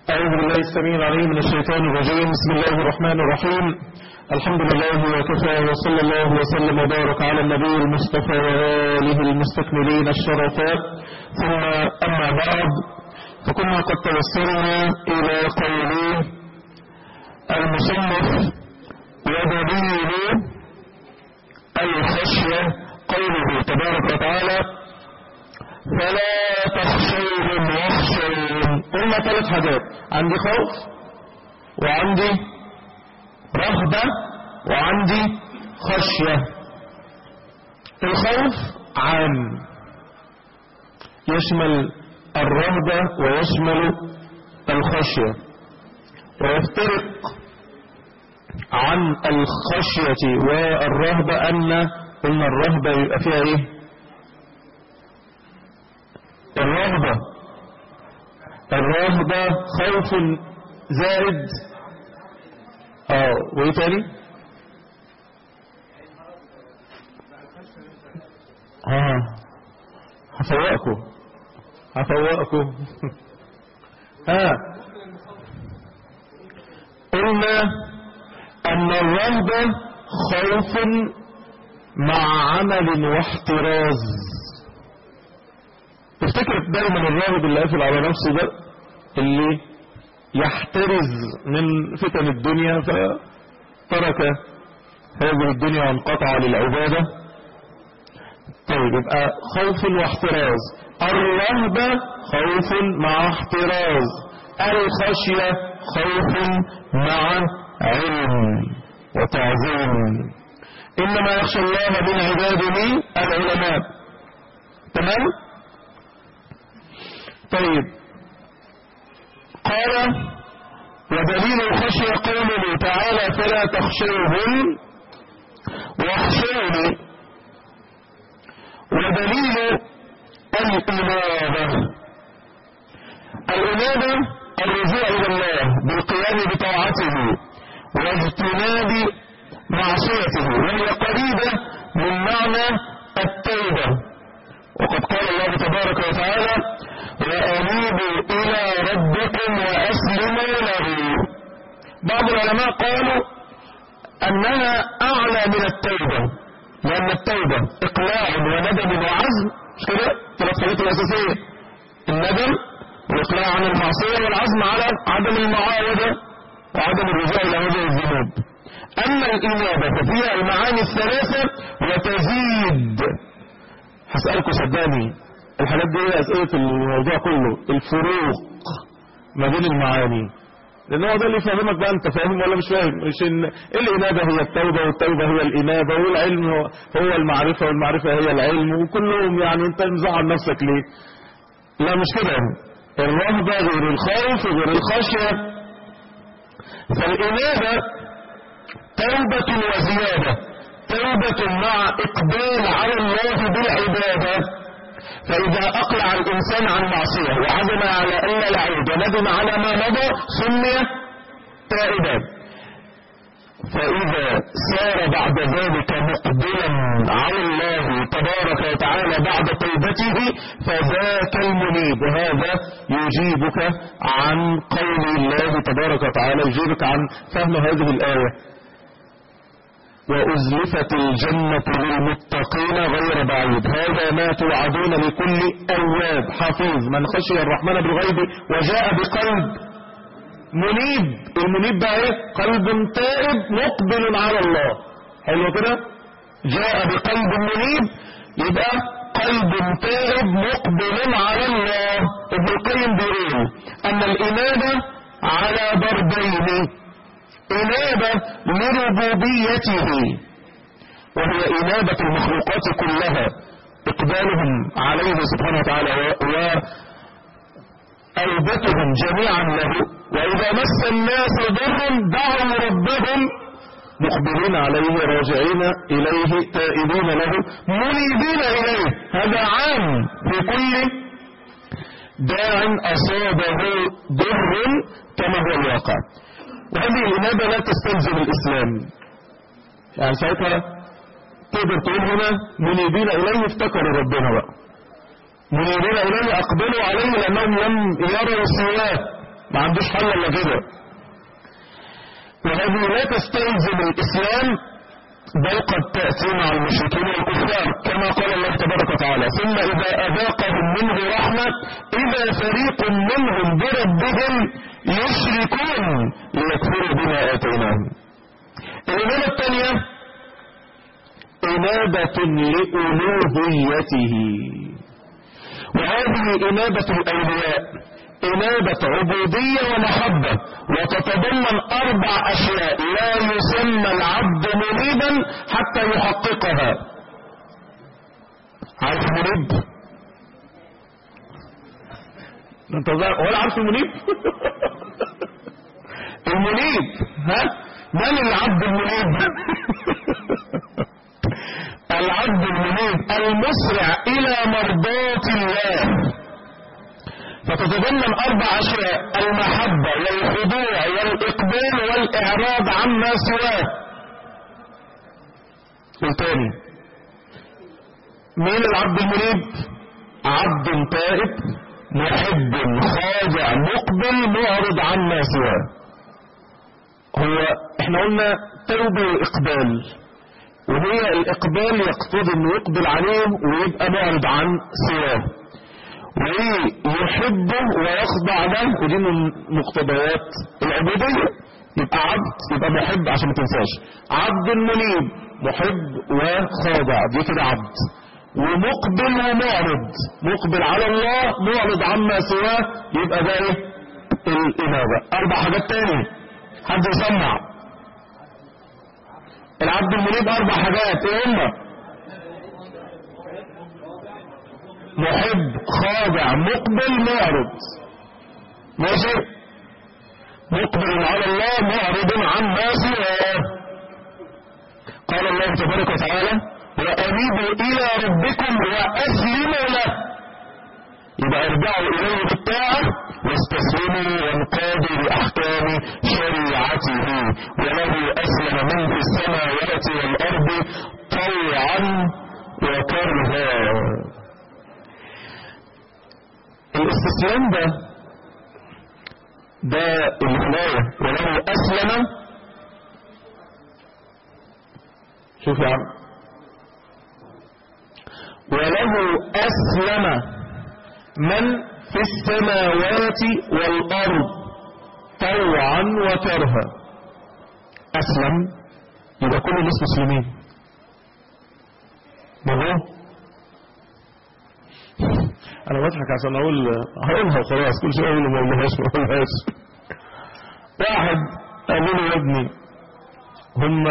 أعوذ بالله السميع العليم من الشيطان الرجيم بسم الله الرحمن الرحيم الحمد لله وكفى وصلى الله وسلم وبارك على النبي المصطفى وآله المستكملين الشرفات ثم أما بعد فكنا قد توصلنا إلى قوله المصنف ودليل الخشية قوله تبارك وتعالى فلا تخشوهم واخشوهم قلنا ثلاث حاجات عندي خوف وعندي رهبة وعندي خشية الخوف عام يشمل الرهبة ويشمل الخشية ويفترق عن الخشية والرهبة أن قلنا الرهبة يبقى فيها ايه الرهبة الرهبة خوف زائد اه وايه تاني اه هفوقكم هفوقكم ها قلنا ان الرهبة خوف مع عمل واحتراز تفتكر دايما الراهب اللي قافل على نفسه ده اللي يحترز من فتن الدنيا فترك هذه الدنيا وانقطع للعبادة طيب يبقى خوف واحتراز الرهبة خوف مع احتراز الخشية خوف مع علم وتعظيم إنما يخشى الله من عباده العلماء تمام طيب قال ودليل الخشية قوله تعالى فلا تخشوهم واخشوني ودليل الإنابة الإنابة الرجوع إلى الله بالقيام بطاعته واجتناب معصيته وهي قريبة من معنى التوبة وقد قال الله تبارك وتعالى وأنيبوا إلى ربكم وأسلموا له بعض العلماء قالوا أنها أعلى من التوبة لأن التوبة إقلاع وندم وعزم مش كده ثلاث حاجات الأساسية الندم والإقلاع عن المعصية والعزم على عدم المعاودة وعدم الرجوع إلى هذه الذنوب أما الإنابة ففيها المعاني الثلاثة وتزيد هسألكم صدقني الحاجات دي هي أسئلة الموضوع كله الفروق ما بين المعاني لأن هو ده اللي يفهمك بقى أنت فاهم ولا مش فاهم مش إن الإنابة هي التوبة والتوبة هي الإنابة والعلم هو, هو المعرفة والمعرفة هي العلم وكلهم يعني أنت مزعل نفسك ليه لا مش كده الرهبة غير الخوف غير الخشية فالإنابة توبة وزيادة توبة مع إقبال على الله بالعبادة فإذا أقلع الإنسان عن معصية وعزم على ألا يعود وندم على ما مضى سمي تائبا فإذا سار بعد ذلك مقبلا على الله تبارك وتعالى بعد توبته فذاك المنيب وهذا يجيبك عن قول الله تبارك وتعالى يجيبك عن فهم هذه الآية وأزلفت الجنة للمتقين غير بعيد هذا ما توعدون لكل أواب حفيظ من خشي الرحمن بالغيب وجاء بقلب منيب المنيب بقى ايه قلب تائب مقبل على الله حلو كده جاء بقلب منيب يبقى قلب تائب مقبل على الله ابن القيم بيقول ان الانابه على ضربين إنابة لربوبيته وهي إنابة المخلوقات كلها إقبالهم عليه سبحانه وتعالى وأوبتهم جميعا له وإذا مس الناس ضر دعوا ربهم مقبلين عليه راجعين إليه تائبين له منيبين إليه هذا عام في كل داع أصابه ضر كما هو الواقع وهذه الإنابة لا تستلزم الإسلام يعني ساعتها تقدر تقول هنا منيبين إليه افتكروا ربنا بقى منيبين إليه أقبلوا عليه لأنهم لم يروا سواه ما عندوش حل الا كده وهذه لا تستلزم الاسلام بل قد تأتي مع المشركين والكفار كما قال الله تبارك وتعالى ثم إذا أذاقهم منه رحمة إذا فريق منهم بربهم يشركون ليكفروا بما آتيناهم الإمامة الثانية إنابة لألوهيته وهذه إنابة الأولياء إنابة عبودية ومحبة وتتضمن أربع أشياء لا يسمى العبد منيبا حتى يحققها عارف منيب انت ولا عارف المنيب المنيب ها من العبد المنيب العبد المنيب المسرع الى مرضات الله فتتضمن أربع أشياء المحبة والخضوع والإقبال والإعراض عما سواه والتاني مين العبد المنيب عبد تائب محب خاضع مقبل معرض عما سواه هو احنا قلنا توبة وإقبال وهي الإقبال يقتضي انه يقبل عليه ويبقى معرض عن سواه ويحبه ويخضع له ودي من مقتضيات العبودية يبقى عبد يبقى محب عشان ما تنساش عبد منيب محب وخاضع دي كده عبد ومقبل ومعرض مقبل على الله معرض عما سواه يبقى ده ايه الإنابة أربع حاجات تاني حد يسمع العبد المنيب أربع حاجات ايه هما محب خاضع مقبل معرض ماشي مقبل على الله معرض عما سواه قال الله تبارك وتعالى وأنيبوا إلى ربكم وأسلموا له يبقى ارجعوا إليه بالطاعة واستسلموا وانقادوا لأحكام شريعته وله أسلم من في السماوات والأرض طوعا وكرها الاستسلام ده ده الولاية وله أسلم شوف يا عم وله أسلم من في السماوات والأرض طوعا وكرها أسلم يبقى كل الناس مسلمين مظبوط انا بضحك عشان اقول هقولها وخلاص كل شويه اقول ما اقولهاش ما اقولهاش واحد قال له يا ابني هم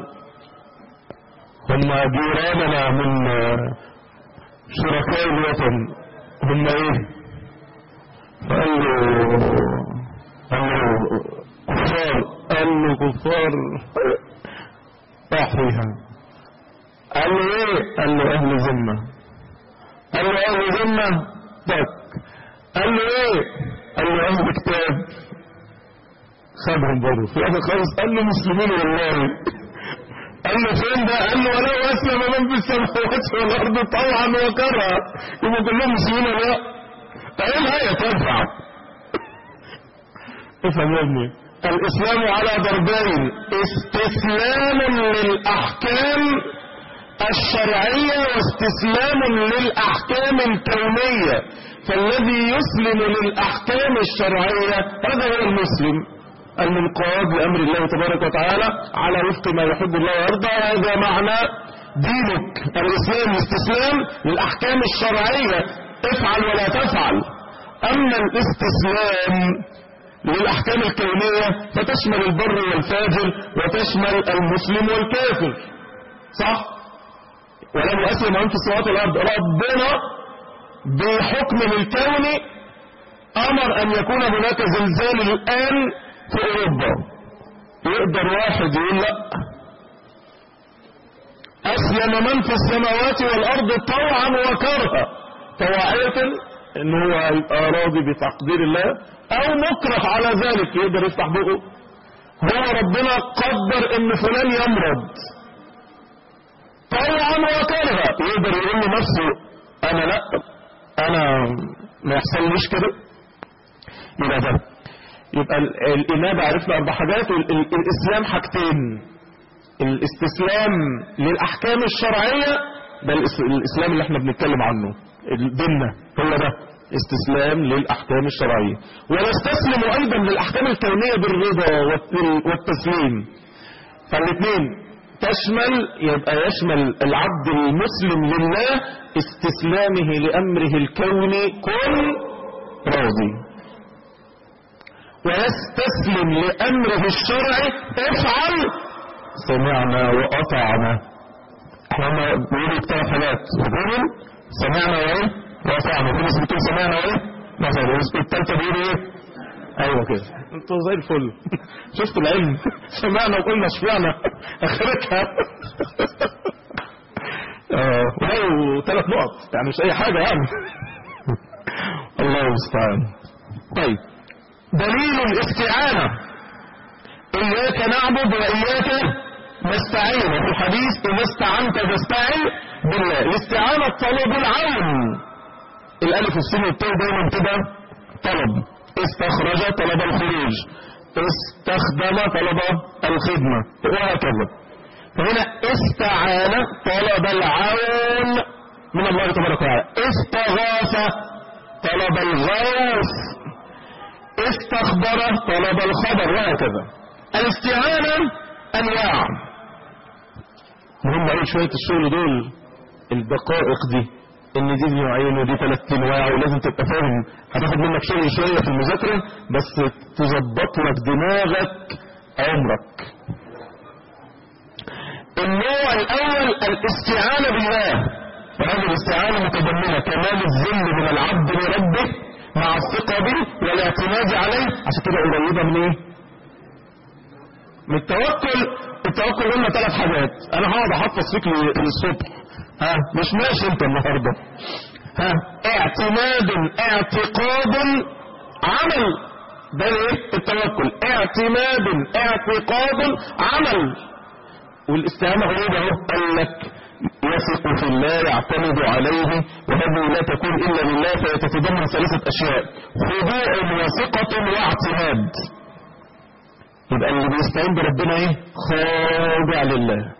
هم جيراننا من شركاء الوطن هم ايه فقال له قال له كفار قال له كفار راح فيها قال له ايه قال له اهل ذمه قال له اهل ذمة بك قال له ايه قال له اهل كتاب خدهم برضه في الاخر خالص قال له مسلمين والله قال له فين ده قال له ولو اسلم من في السماوات والارض طوعا وكرها يبقوا كلهم مسلمين ولا لا فايه الايه تنفع افهم يا ابني الاسلام على ضربين استسلام للاحكام الشرعية واستسلام للأحكام الكونية فالذي يسلم للأحكام الشرعية هذا هو المسلم المنقاد لأمر الله تبارك وتعالى على وفق ما يحب الله ويرضى هذا معنى دينك الإسلام الاستسلام للأحكام الشرعية افعل ولا تفعل أما الاستسلام للأحكام الكونية فتشمل البر والفاجر وتشمل المسلم والكافر صح؟ ولم يأسلم من في السماوات والأرض ربنا بحكمه الكوني أمر أن يكون هناك زلزال الآن في أوروبا يقدر واحد يقول لا أسلم من في السماوات والأرض طوعا وكرها طواعية إن هو يبقى راضي بتقدير الله أو مكره على ذلك يقدر يفتح بقه هو ربنا قدر إن فلان يمرض طوعا وكرها يقدر يقول لنفسه انا لا انا ما يحصليش كده يبقى ده يبقى ال- الإنابة عرفنا أربع حاجات والإسلام حاجتين الاستسلام للأحكام الشرعية ده الإس- الإسلام اللي احنا بنتكلم عنه ديننا هو ده استسلام للأحكام الشرعية ونستسلم أيضا للأحكام الكونية بالرضا والت- والتسليم فالاثنين تشمل يبقى يشمل العبد المسلم لله استسلامه لأمره الكوني كن راضي ويستسلم لأمره الشرعي افعل سمعنا وأطعنا احنا ما بيقولوا ثلاث حاجات بيقولوا سمعنا وايه وأطعنا في ناس بتقول سمعنا وايه مثلا الثالثة بيقولوا ايه ايوه كده انتوا زي الفل شفتوا العلم سمعنا وقلنا شفعنا اخرتها اه ولو ثلاث نقط يعني مش اي حاجه يعني الله المستعان طيب دليل الاستعانه اياك نعبد واياك نستعين وفي الحديث اذا استعنت فاستعن بالله الاستعانه طلب العون الالف والسين والتاء دايما كده طلب استخرج طلب الخروج استخدم طلب الخدمة وهكذا فهنا استعان طلب العون من الله تبارك وتعالى استغاث طلب الغوث استخبر طلب الخبر وهكذا الاستعانة انواع مهم قوي شوية الشغل دول الدقائق دي ان دي نوعين ودي ثلاث انواع ولازم تبقى فاهم هتاخد منك شغل شويه في المذاكره بس تظبط لك دماغك عمرك النوع الاول الاستعانه بالله وهذه الاستعانه متضمنه كمال الذل من العبد لربه مع الثقه به والاعتماد عليه عشان كده قريبه من ايه؟ من التوكل التوكل قلنا ثلاث حاجات انا هقعد احفظ فيك للصبح ها مش ماشي انت النهارده ها اعتماد اعتقاد عمل ده ايه التوكل اعتماد اعتقاد عمل والاستعانه هو ده اهو قال لك يثق في الله يعتمد عليه وهذه لا تكون الا لله فهي تتضمن ثلاثه اشياء خضوع وثقه واعتماد يبقى اللي بيستعين بربنا ايه خاضع لله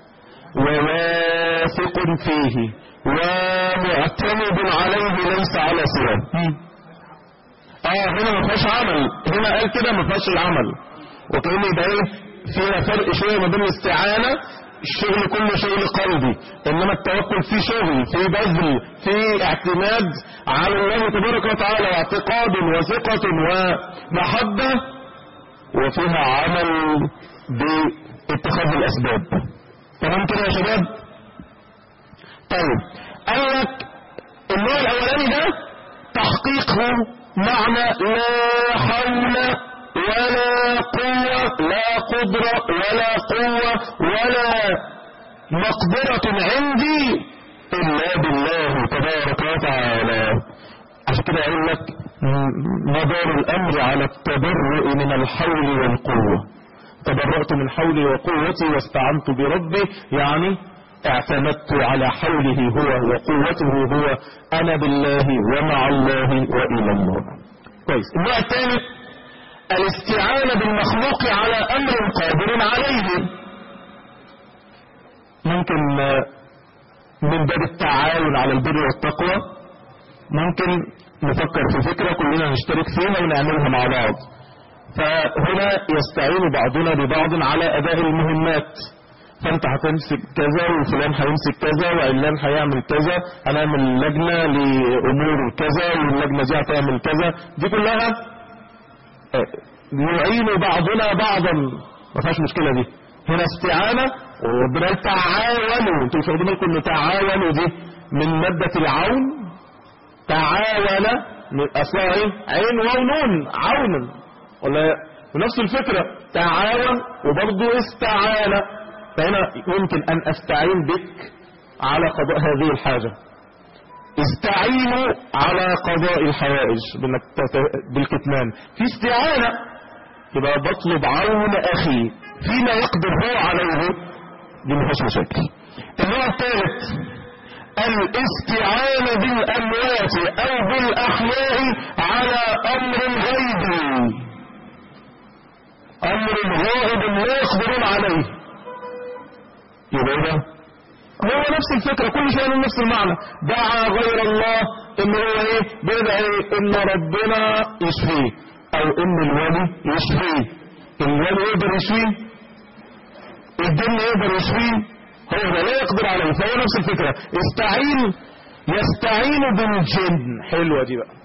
وواثق فيه ومعتمد عليه ليس على سواه اه هنا ما فيهاش عمل هنا قال كده ما فيهاش العمل وكأن يبقى ايه فيها فرق شويه ما بين الاستعانه الشغل كله شغل قلبي انما التوكل فيه شغل فيه بذل فيه اعتماد على الله تبارك وتعالى واعتقاد وثقه ومحبه وفيها عمل باتخاذ الاسباب تمام كده يا شباب طيب قال لك النوع الاولاني ده تحقيقه معنى لا حول ولا قوة لا قدرة ولا قوة ولا مقدرة عندي إلا بالله تبارك وتعالى عشان كده أقول لك مدار الأمر على التبرؤ من الحول والقوة تبرأت من حولي وقوتي واستعنت بربي يعني اعتمدت على حوله هو وقوته هو انا بالله ومع الله والى الله كويس النوع الثاني الاستعانة بالمخلوق على امر قادر عليه ممكن من باب التعاون على البر والتقوى ممكن نفكر في فكرة كلنا نشترك فيها ونعملها مع بعض فهنا يستعين بعضنا ببعض على اداء المهمات فانت هتمسك كذا وفلان هيمسك كذا وعلان هيعمل كذا هنعمل لجنه لامور كذا واللجنه دي هتعمل كذا دي كلها نعين بعضنا بعضا ما فيهاش مشكله دي هنا استعانه وربنا تعاونوا انتوا مش واخدين بالكم ان تعاونوا دي من ماده العون تعاون اصلها ايه؟ عين واو نون عونا ولا ونفس الفكره تعاون وبرضه استعانه فهنا يمكن أن أستعين بك على قضاء هذه الحاجة استعينوا على قضاء الحوائج بالكتمان في استعانة يبقى بطلب عون أخي فيما يقدر هو عليه دي ما فيهاش مشاكل النوع الثالث الاستعانة بالأموات أو بالأحياء على أمر غيبي امر غائب لا يقدرون عليه يبقى ايه ده؟ هو نفس الفكرة كل شيء من نفس المعنى دعا غير الله ان هو ايه بيدعي ان ربنا يشفيه او ان الولي يشفيه الولي يقدر يشفيه الجن يقدر يشفيه هو ده لا يقدر عليه فهو نفس الفكرة استعين يستعين بالجن حلوة دي بقى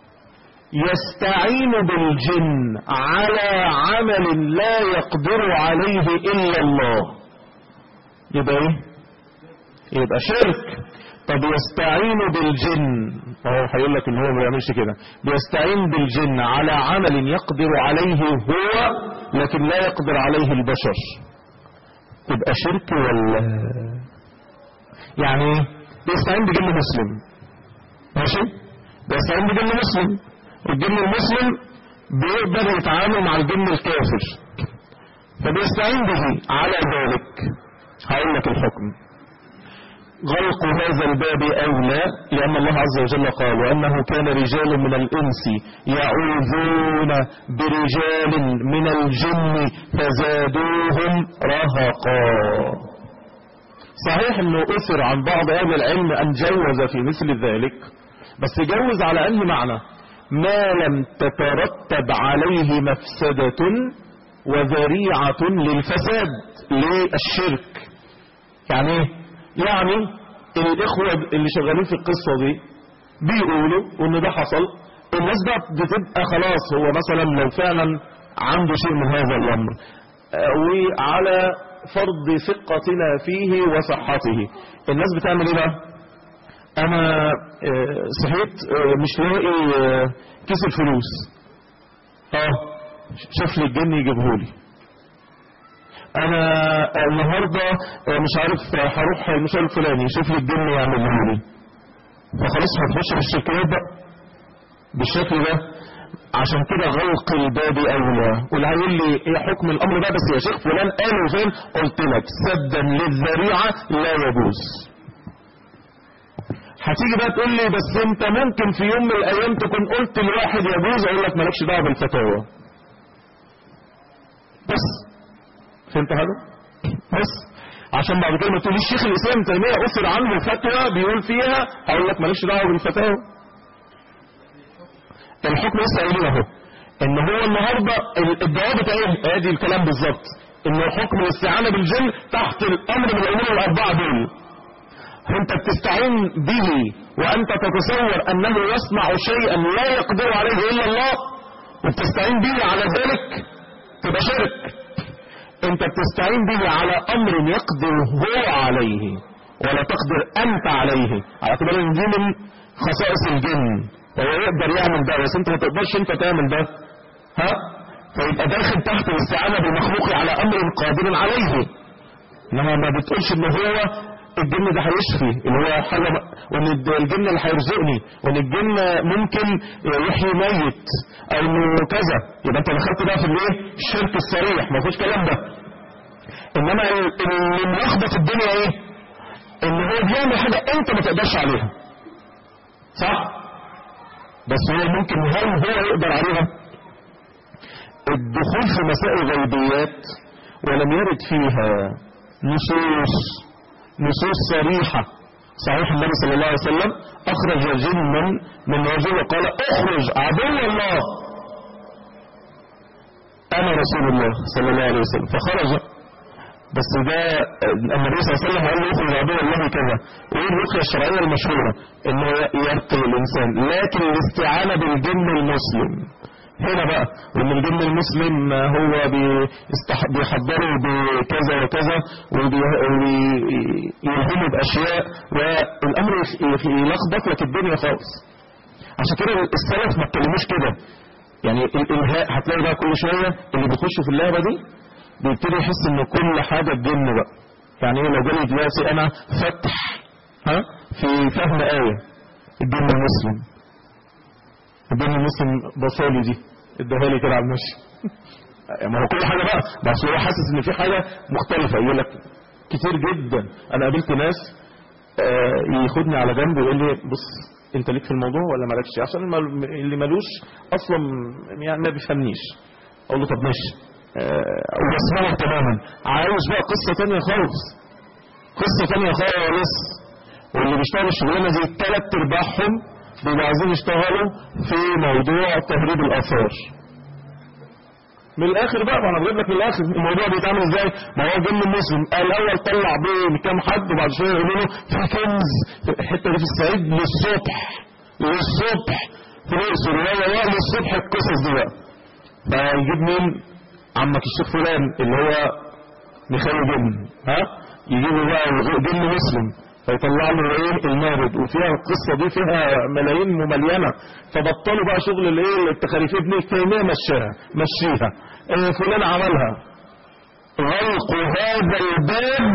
يستعين بالجن على عمل لا يقدر عليه الا الله يبقى ايه يبقى شرك طب يستعين بالجن فهو هيقول لك ان هو ما بيعملش كده بيستعين بالجن على عمل يقدر عليه هو لكن لا يقدر عليه البشر تبقى شرك ولا يعني ايه بيستعين بجن مسلم ماشي بيستعين بجن مسلم الجن المسلم بيقدر يتعامل مع الجن الكافر فبيستعين به على ذلك هقول لك الحكم غلق هذا الباب أولى لأن الله عز وجل قال وأنه كان رجال من الإنس يعوذون برجال من الجن فزادوهم رهقا صحيح أنه أثر عن بعض أهل العلم أن جوز في مثل ذلك بس جوز على أنه معنى ما لم تترتب عليه مفسدة وذريعة للفساد للشرك يعني ايه يعني الاخوة اللي شغالين في القصة دي بيقولوا ان ده حصل الناس بقى بتبقى خلاص هو مثلا لو فعلا عنده شيء من هذا الامر وعلى فرض ثقتنا فيه وصحته الناس بتعمل ايه بقى انا صحيت مش لاقي كيس الفلوس اه شوف لي الجن يجيبهولي انا النهاردة مش عارف هروح المشوار الفلاني شوف لي الجن يعمله لي فخلاص هتخش في الشركات بقى بالشكل ده عشان كده غلق الباب اولى واللي هيقول لي ايه حكم الامر ده بس يا شيخ فلان قالوا فين قلت لك سدا للذريعه لا يجوز هتيجي بقى تقول لي بس انت ممكن في يوم من الايام تكون قلت لواحد يجوز اقول لك مالكش دعوه بالفتاوى بس فهمت هذا بس عشان بعد كده ما تقوليش شيخ الاسلام تيميه اثر عنه فتوى بيقول فيها هقول لك مالكش دعوه بالفتاوى الحكم لسه قايلين اهو ان هو النهارده الضوابط ايه ادي الكلام بالظبط ان حكم الاستعانه بالجن تحت الامر من الامور الاربعه دول فانت بتستعين به وانت تتصور انه يصنع شيئا لا يقدر عليه الا الله وبتستعين به على ذلك تبقى شرك انت بتستعين به على امر يقدر هو عليه ولا تقدر انت عليه على اعتبار ان دي من خصائص الجن هو يقدر يعمل ده بس انت ما تقدرش انت تعمل ده ها فيبقى داخل تحت الاستعانه بالمخلوق على امر قادر عليه انما ما بتقولش ان هو الجن ده هيشفي اللي هو حاجه وان الجن اللي هيرزقني وان الجن ممكن يحيي ميت او انه كذا يبقى انت دخلت بقى في الايه الشرك الصريح ما فيش كلام ده انما اللي ملخبط الدنيا ايه ان هو بيعمل حاجه انت ما تقدرش عليها صح بس هو ممكن هل هو يقدر عليها الدخول في مسائل غيبيات ولم يرد فيها نصوص نصوص صريحة صحيح النبي صلى الله عليه وسلم أخرج جنا من رجل وقال اخرج عدو الله أنا رسول الله صلى الله عليه وسلم فخرج بس ده النبي صلى الله عليه وسلم قال له اخرج عدو الله كذا وايه الرقية الشرعية المشهورة انه يرقي الانسان لكن الاستعانة بالجن المسلم هنا بقى وان الجن المسلم هو بيحضره بكذا وكذا ويلهمه باشياء والامر يلخبط لك الدنيا خالص عشان كده السلف ما اتكلموش كده يعني الالهاء هتلاقي بقى كل شويه اللي بيخشوا في اللعبه دي بيبتدي يحس ان كل حاجه الجن بقى يعني ايه لو جالي دلوقتي انا فتح ها في فهم ايه الجن المسلم الدين المسلم بصالي دي اداها لي كده على المشي ما هو كل حاجه بقى بس هو حاسس ان في حاجه مختلفه يقول لك كتير جدا انا قابلت ناس آه ياخدني على جنب ويقول لي بص انت ليك في الموضوع ولا مالكش عشان اللي ملوش اصلا يعني ما بيفهمنيش اقول له طب ماشي آه، واسمعه تماما عايش بقى قصة تانية خالص قصة تانية خالص واللي بيشتغل الشغلانة دي تلات ارباعهم بيبقوا عايزين يشتغلوا في موضوع تهريب الآثار من الاخر بقى ما انا بجيب لك من الاخر الموضوع بيتعمل ازاي ما هو جن المسلم الاول طلع بيه كام حد وبعد شويه يقولوا له في كنز في الحته دي في الصعيد للصبح للصبح في الاقصر ولا للصبح القصص دي بقى فيجيب مين عمك الشيخ فلان اللي هو مخالي جن ها يجيبوا بقى جن مسلم فيطلع له ايه المارد وفيها القصه دي فيها ملايين مملينه فبطلوا بقى شغل الايه التخاريف ابن تيميه مشاها مشيها إيه فلان عملها غلق هذا الباب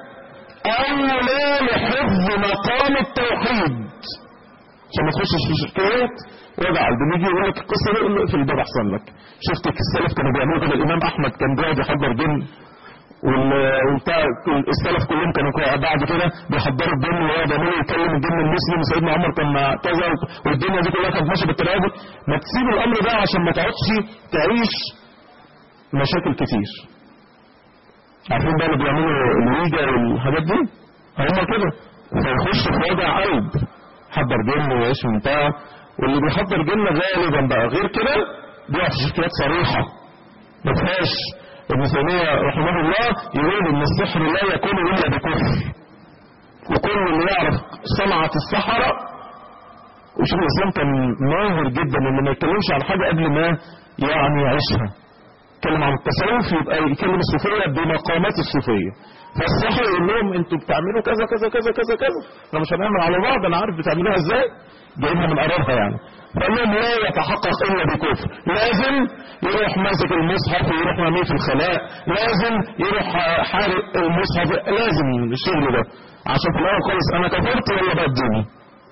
اولى لحفظ مقام التوحيد عشان ما تخشش في شركيات وجع بنيجي يقول لك القصه دي يقول له اقفل الباب احسن لك شفت السلف كانوا بيعملوا كده الامام احمد كان بيقعد يحضر جن والبتاع السلف كلهم كانوا بعد كده بيحضروا الدين وهو بيعملوا يتكلم الدين المسلم سيدنا عمر كان مع كذا والدنيا دي كلها كانت ماشيه بالطريقه دي ما تسيب الامر ده عشان ما تقعدش تعيش مشاكل كتير عارفين بقى اللي بيعملوا الويجا والحاجات دي هم كده فيخش في وجع قلب حضر جن ويعيش من بتاع واللي بيحضر جن غالبا بقى غير كده بيقع في شركات صريحه ما فيهاش ابن تيمية رحمه الله يقول ان السحر لا يكون الا بكفر وكل اللي يعرف صنعة السحرة وشوف الاسلام كان ماهر جدا انه ما يتكلمش عن حاجة قبل ما يعني يعيشها يتكلم عن التصوف يبقى يتكلم الصوفية بمقامات الصوفية فالسحر يقول لهم انتوا بتعملوا كذا كذا كذا كذا كذا احنا مش هنعمل على بعض انا عارف بتعملوها ازاي جايبها من قرارها يعني فقال لهم لا يتحقق الا بكفر لازم يروح ماسك المصحف ويروح مرميه في الخلاء لازم يروح حارق المصحف لازم الشغل ده عشان في الاول خالص انا كفرت ولا بدوني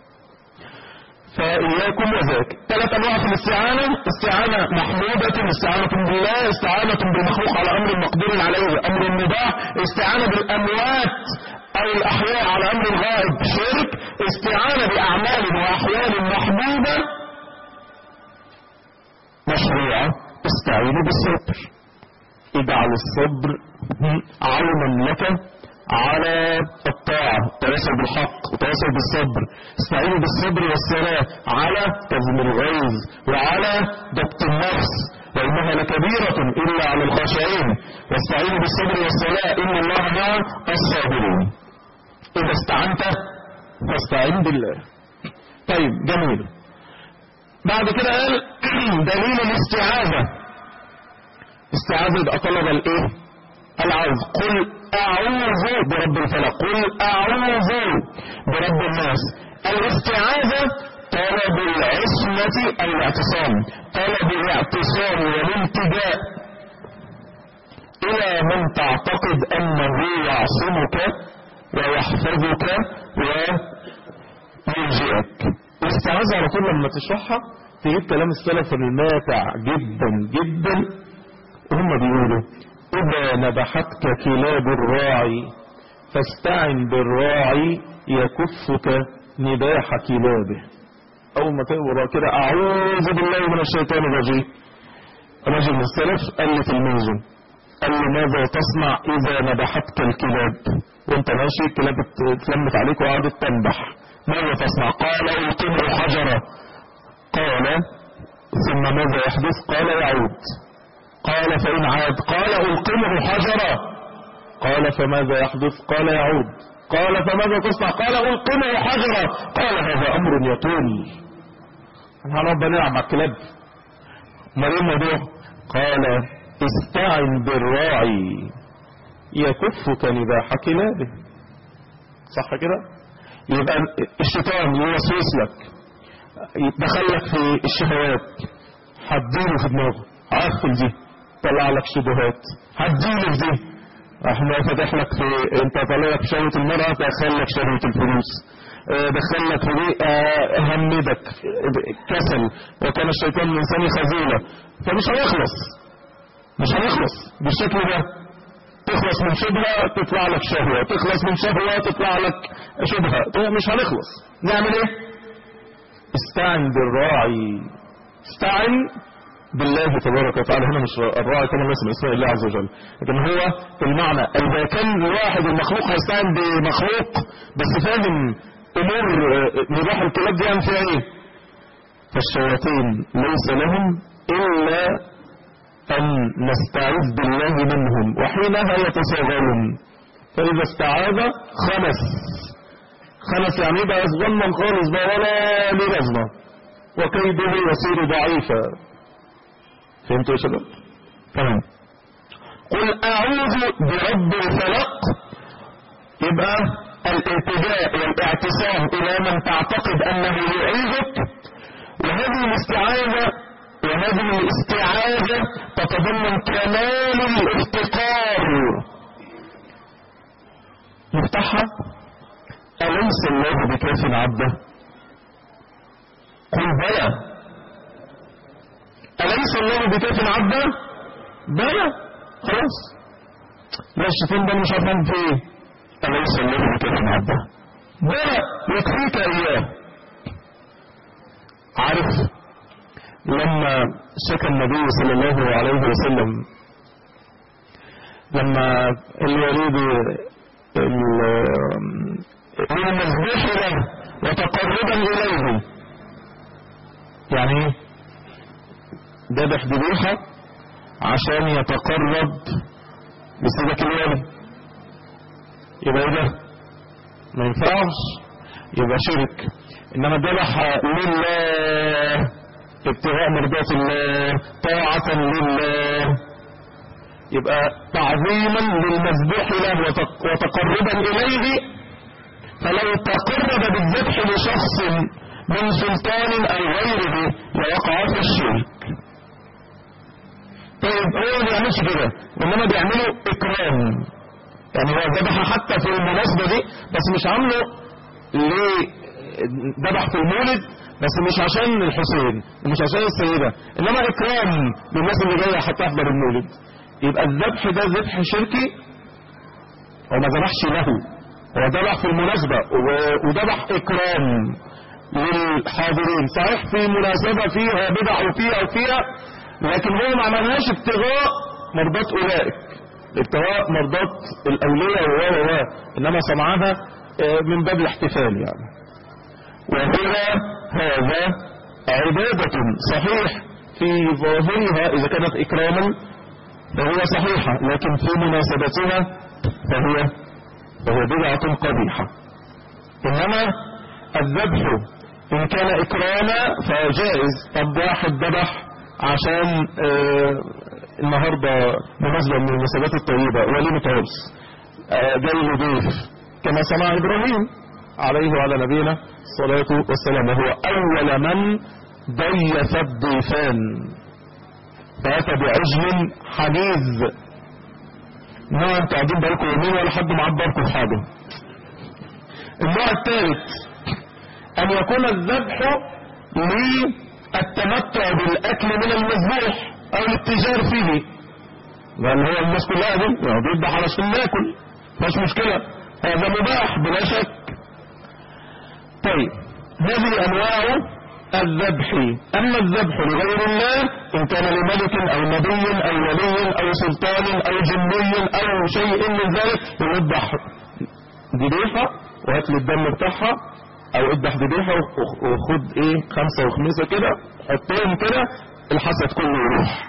فإياكم وذاك ثلاث أنواع في الاستعانة استعانة محمودة استعانة بالله استعانة بالمخلوق على أمر مقدور عليه أمر مباح استعانة بالأموات أو الأحياء على أمر غائب شرك استعانة بأعمال وأحوال محبوبة مشروعة استعينوا بالصبر اجعل الصبر عونا لك على الطاعة التواصل بالحق والتواصل بالصبر استعينوا بالصبر والصلاة على تزم الغيظ وعلى ضبط النفس وإنها لكبيرة إلا على الخاشعين واستعينوا بالصبر والصلاة إن الله مع الصابرين إذا استعنت فاستعين بالله طيب جميل بعد كده قال دليل الاستعاذة استعاذة يبقى طلب الايه العوذ قل اعوذ برب الفلق قل اعوذ برب الناس الاستعاذة طلب العصمة او الاعتصام طلب الاعتصام والالتجاء الى من تعتقد انه يعصمك ويحفظك ويلجئك الاستعاذة على طول لما تشرحها تجيب كلام السلف الماتع جدا جدا وهم بيقولوا إذا نبحتك كلاب الراعي فاستعن بالراعي يكفك نباح كلابه أول ما تقرا كده أعوذ بالله من الشيطان الرجيم رجل من السلف قال لتلميذه قال له ماذا تصنع إذا نبحتك الكلاب وانت ماشي الكلاب اتلمت عليك وقعدت تنبح ماذا تصنع قال القمر حجرا قال ثم ماذا يحدث قال يعود قال فإن عاد قال القمر حجرا قال فماذا يحدث قال يعود قال فماذا تصنع قال القمر حجرا قال هذا أمر يطول هنقعد نلعب مع الكلاب امال ايه الموضوع قال استعن بالراعي يكفك نباح كلابه صح كده يبقى الشيطان يوسوس لك يدخلك في الشهوات هتديله في دماغه عقل دي طلع لك شبهات هتديله في دي احنا فاتح لك في انت طالع لك شهوة المرأة دخل لك شهوة الفلوس دخل لك في دي همدك كسل وكان الشيطان الانساني خزيلة فمش هيخلص مش هيخلص بالشكل ده تخلص من شبهة تطلع لك شهوة تخلص من شهوة تطلع لك شبهة مش هنخلص نعمل ايه استعن بالراعي استعن بالله تبارك وتعالى هنا مش الراعي كما الناس من اسماء الله عز وجل لكن هو المعنى اذا كان الواحد المخلوق هيستعين بمخلوق بس فاهم امور نباح الكلاب دي فيها ايه فالشياطين ليس لهم الا ان نستعيذ بالله منهم وحينها يتصاغرون فاذا استعاذ خلص خلص يعني يبقى يصغنن خالص بقى ولا ليه لازمه وكيده يصير ضعيفا فهمتوا يا شباب تمام قل اعوذ برب الفلق يبقى الالتجاء والاعتصام الى من تعتقد انه يعيذك وهذه الاستعاذة وهذه الاستعاذة تتضمن كمال الافتقار نفتحها أليس الله بكاف عبده قل بلى أليس الله بكاف عبده بلى خلاص لا الشيطان ده مش عارفان في ايه أليس الله بكاف عبده بلى يكفيك إياه عارف لما شكى النبي صلى الله عليه وسلم لما الوليد من المذبوح له وتقربا إليه يعني ذبح ذبيحة عشان يتقرب بسيدك الوالد يبقى ايه ده ما ينفعش يبقى شرك انما ذبح لله ابتغاء مرضات الله طاعة لله يبقى تعظيما للمذبوح له وتقربا اليه فلو تقرب بالذبح لشخص من سلطان او غيره لوقع في الشرك طيب هو ما بيعملش كده انما بيعملوا اكرام يعني هو ذبح حتى في المناسبة دي بس مش عامله ليه ذبح في المولد بس مش عشان الحسين ومش عشان السيدة انما اكرام للناس اللي جاية حتى تحضر المولد يبقى الذبح ده ذبح شركي هو ما ذبحش له هو ذبح في المناسبة وذبح اكرام للحاضرين صحيح في مناسبة فيها بدع وفيها وفيها لكن هو ما عملهاش ابتغاء مرضات اولئك ابتغاء مرضات الاولياء و و انما صنعها من باب الاحتفال يعني وهنا هذا عبادة صحيح في ظاهرها اذا كانت اكراما فهي صحيحة لكن في مناسبتها فهي فهي بدعة قبيحة انما الذبح ان كان اكراما فجائز طب واحد ذبح عشان آه النهاردة مناسبة من المناسبات الطيبة وليمة عرس آه جاي له ضيف كما صنع ابراهيم عليه وعلى نبينا الصلاة والسلام وهو اول من ضيف الضيفان فاتى بعجل حنيذ انما انتوا قاعدين بقالكم يومين ولا حد معبركم في حاجه النوع الثالث ان يكون الذبح للتمتع بالاكل من المذبوح او الاتجار فيه لان هو الناس كلها دي يعني بيذبح علشان ناكل مش مشكله هذا مباح بلا شك طيب هذه انواع الذبح اما الذبح لغير الله ان كان لملك او نبي او ولي او سلطان او جني او شيء من ذلك يذبح ذبيحه وهات لي الدم بتاعها او اذبح ذبيحه وخد ايه خمسه وخميسه كده حطهم كده الحسد كله يروح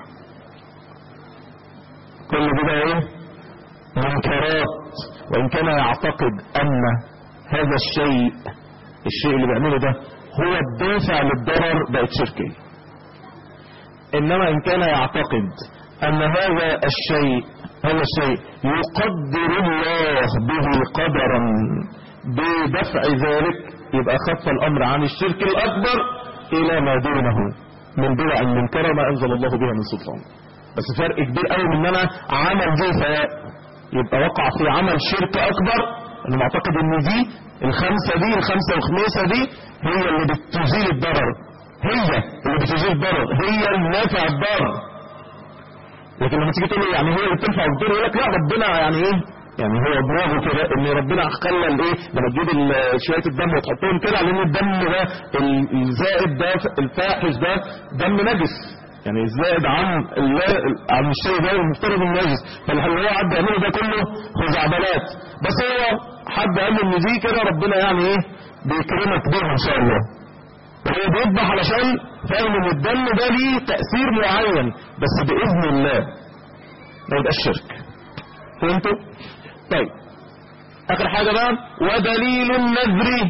كل ده ايه منكرات وان كان يعتقد ان هذا الشيء الشيء اللي بيعمله ده هو الدافع للضرر بقت شركية انما ان كان يعتقد ان هذا الشيء هذا الشيء يقدر الله به قدرا بدفع ذلك يبقى خف الامر عن الشرك الاكبر الى ما دونه من بدع منكره ما انزل الله بها من سلطان بس فرق كبير قوي من ان انا عمل دي يبقى وقع في عمل شرك اكبر انا معتقد ان دي الخمسة دي الخمسة والخميسة دي هي اللي بتزيل الضرر هي اللي بتزيل الضرر هي النافع الضرر لكن لما تيجي تقول يعني هي اللي بتنفع الضرر يقول لك لا ربنا يعني ايه يعني هو برافو كده ان ربنا خلى الايه لما تجيب شويه الدم وتحطهم كده لان الدم ده الزائد ده الفاحش ده دم نجس يعني زائد عن عن الشيء ده المفترض النجس فاللي هو عدى يعمله ده كله خزعبلات بس هو حد قال له ان دي كده ربنا يعني ايه بيكرمك بيها ان شاء الله هو بيذبح علشان فاهم ان الدم ده ليه تأثير معين بس بإذن الله ما يبقاش شرك فهمتوا؟ طيب آخر حاجة بقى ودليل النذر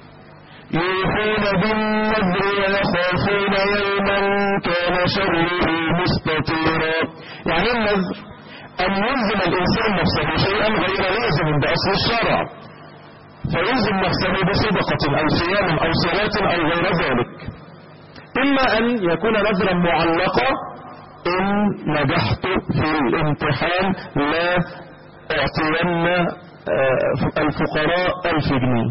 يوفون بالنذر ويخافون يوما كان شره مستطيرا يعني النذر أن يلزم الإنسان نفسه شيئا غير لازم بأصل الشرع فيلزم نفسه بصدقة أو صيام أو صلاة أو غير ذلك إما أن يكون نذرا معلقا إن نجحت في الامتحان لا اعطين الفقراء ألف جنيه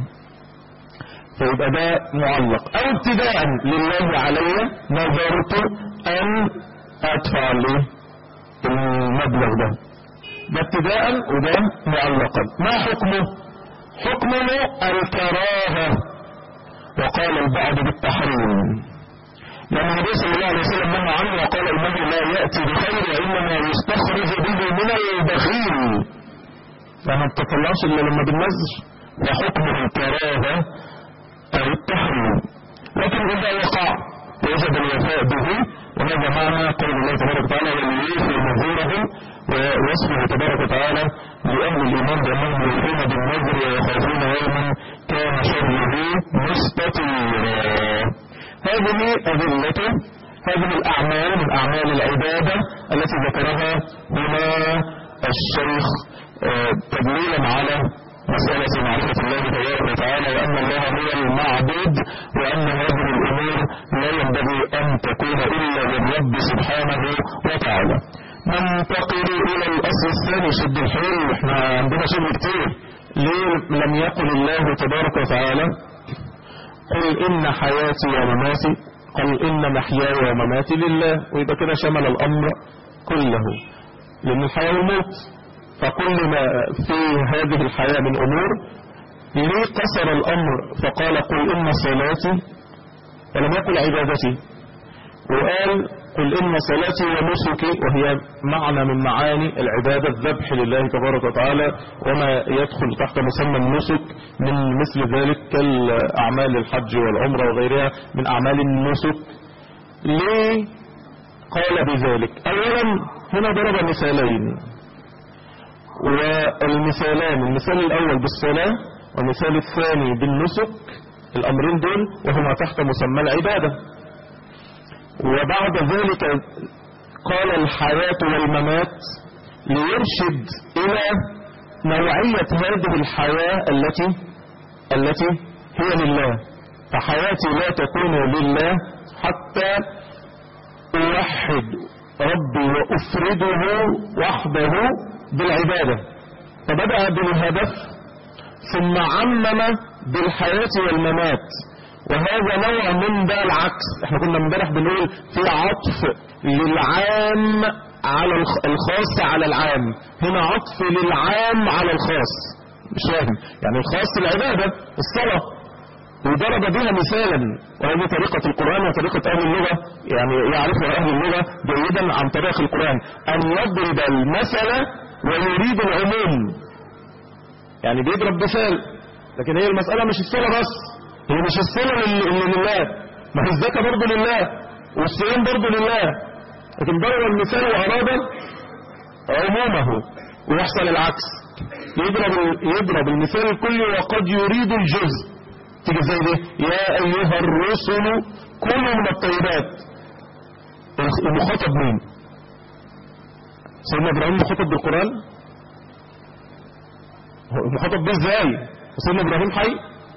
فيبقى ده معلق أو ابتداء لله علي نظرت أن أدفع له المبلغ ده ده ابتداء وده معلقا ما حكمه حكمه الكراهة وقال البعض بالتحريم لما النبي صلى الله عليه وسلم نهى عنه وقال انه لا ياتي بخير وانما يستخرج به من البخيل فما بتطلعش الا لما بالنزل وحكمه الكراهه او التحريم لكن اذا وقع وجب الوفاء به وهذا معنى قول الله تبارك وتعالى وليوفوا نذورهم ووصفه تبارك وتعالى لأهل الإيمان بأنهم يوفون بالنذر ويخافون يوما كان شره مستطيرا هذه أدلته هذه الأعمال من أعمال العبادة التي ذكرها هنا الشيخ تدليلا على مسألة معرفة الله تبارك وتعالى وأن الله هو المعبود وأن هذه الأمور لا ينبغي أن تكون إلا للرب سبحانه وتعالى ننتقل إلى الأصل الثاني شد الحيل احنا عندنا شغل كتير ليه لم يقل الله تبارك وتعالى قل إن حياتي ومماتي قل إن محياي ومماتي لله ويبقى كده شمل الأمر كله لأن الحياة والموت فكل ما في هذه الحياة من أمور ليه قصر الأمر فقال قل إن صلاتي ولم يقل عبادتي وقال قل إن صلاتي ونسكي وهي معنى من معاني العبادة الذبح لله تبارك وتعالى وما يدخل تحت مسمى النسك من مثل ذلك كالأعمال الحج والعمرة وغيرها من أعمال النسك ليه قال بذلك أولا هنا ضرب مثالين والمثالان المثال الأول بالصلاة والمثال الثاني بالنسك الأمرين دول وهما تحت مسمى العبادة وبعد ذلك قال الحياة والممات ليرشد إلى نوعية هذه الحياة التي التي هي لله فحياتي لا تكون لله حتى أوحد ربي وأفرده وحده بالعبادة فبدأ بالهدف ثم عمم بالحياة والممات وهذا نوع من ده العكس احنا كنا امبارح بنقول في عطف للعام على الخاص على العام هنا عطف للعام على الخاص مش فاهم يعني الخاص العبادة الصلاة وضرب بها مثالا وهذه طريقة القرآن وطريقة أهل اللغة يعني يعرفها أهل اللغة جيدا عن طريق القرآن أن يضرب المثل ويريد العموم يعني بيضرب مثال لكن هي المسألة مش الصلاة بس هي مش الصلاة اللي لله ما هي الزكاة برضه لله والصيام برضه لله لكن ضرب المثال وأراد عمومه ويحصل العكس يضرب يضرب المثال الكلي وقد يريد الجزء تيجي زي دي يا أيها الرسل كلوا من الطيبات المخاطب مين سيدنا إبراهيم مخاطب بالقرآن مخاطب بيه ازاي سيدنا إبراهيم حي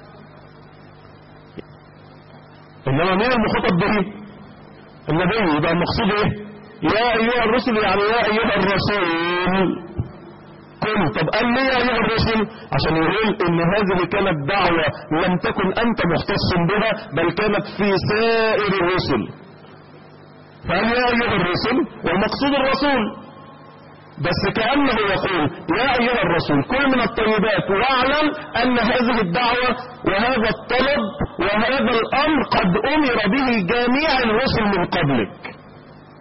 إنما مين المخاطب به النبي يبقى المقصود ايه يا أيها الرسل يعني يا أيها الرسول كل طب قال ليه يا أيها الرسل عشان يقول إن هذه كانت دعوة لم تكن أنت مختص بها بل كانت في سائر الرسل فقال يا أيها الرسل والمقصود الرسول بس كأنه يقول يا أيها الرسول كل من الطيبات واعلم أن هذه الدعوة وهذا الطلب وهذا الأمر قد أمر به جميع الرسل من قبلك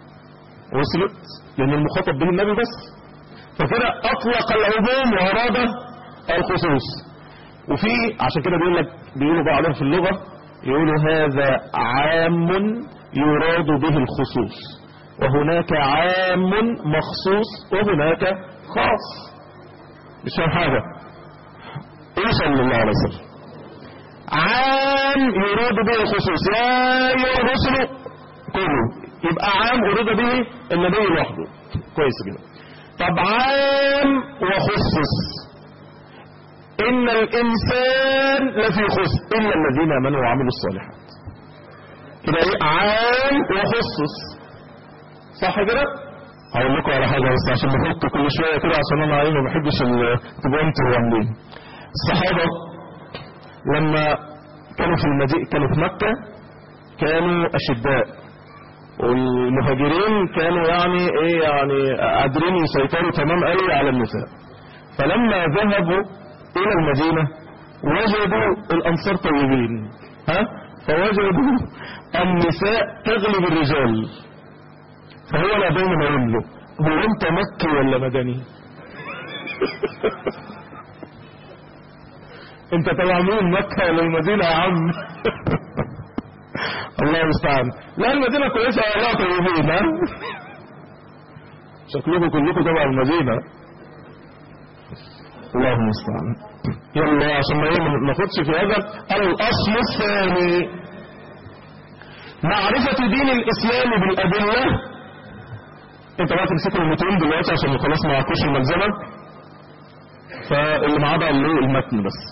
وصلت لأن المخاطب به النبي بس فكده أطلق العموم وأراد الخصوص وفي عشان كده بيقول لك بيقولوا بعضهم في اللغة يقولوا هذا عام يراد به الخصوص وهناك عام مخصوص وهناك خاص مش فاهم حاجة ايه صلى الله عليه وسلم عام يراد به الخصوص يا ايها الرسل كله يبقى عام أريد به النبي لوحده كويس كده طب عام وخصص إن الإنسان لفي خص إلا الذين آمنوا وعملوا الصالحات كده إيه عام وخصص صح كده؟ هقول لكم على حاجة بس عشان نحط كل شوية كده عشان أنا إيه ما بحبش ال- تبقوا أنتوا عاملين الصحابة لما كانوا في المدينة كانوا في مكة كانوا أشداء والمهاجرين كانوا يعني ايه يعني قادرين يسيطروا تمام قوي على النساء فلما ذهبوا الى المدينة وجدوا الانصار طيبين ها فوجدوا النساء تغلب الرجال فهو لا بين ما يقول له هو انت مكي ولا مدني انت تبع مين مكة ولا المدينة يا عم الله المستعان لا المدينة كويسة والله طيبين ها شكلكم كلكم تبع المدينة الله المستعان يلا عشان ما ايه ما ناخدش في هذا الاصل الثاني معرفة دين الاسلام بالادلة انت بقى تمسكوا المتون دلوقتي عشان خلاص ما عكوش الملزمة فاللي معاه بقى اللي المتن بس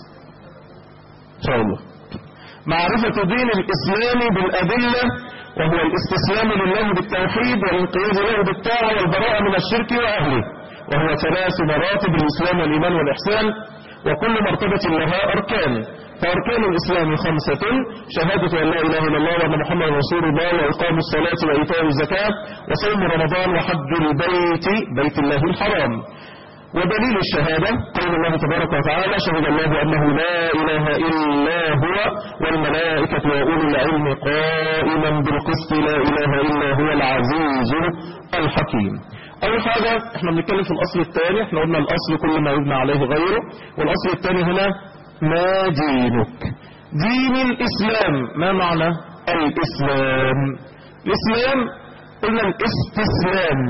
ان شاء الله معرفة دين الإسلام بالأدلة وهو الاستسلام لله بالتوحيد والانقياد له بالطاعة والبراءة من الشرك وأهله وهو ثلاث مراتب الإسلام والإيمان والإحسان وكل مرتبة لها أركان فأركان الإسلام خمسة شهادة أن لا إله إلا الله وأن محمد رسول الله وإقام الصلاة وإيتاء الزكاة وصوم رمضان وحج البيت بيت الله الحرام ودليل الشهادة قول الله تبارك وتعالى شهد الله أنه لا إله إلا هو والملائكة وأولو العلم قائما بالقسط لا إله إلا هو العزيز الحكيم أول حاجة احنا بنتكلم في الأصل الثاني احنا قلنا الأصل كل ما يبنى عليه غيره والأصل الثاني هنا ما دينك دين الإسلام ما معنى الإسلام الإسلام قلنا الاستسلام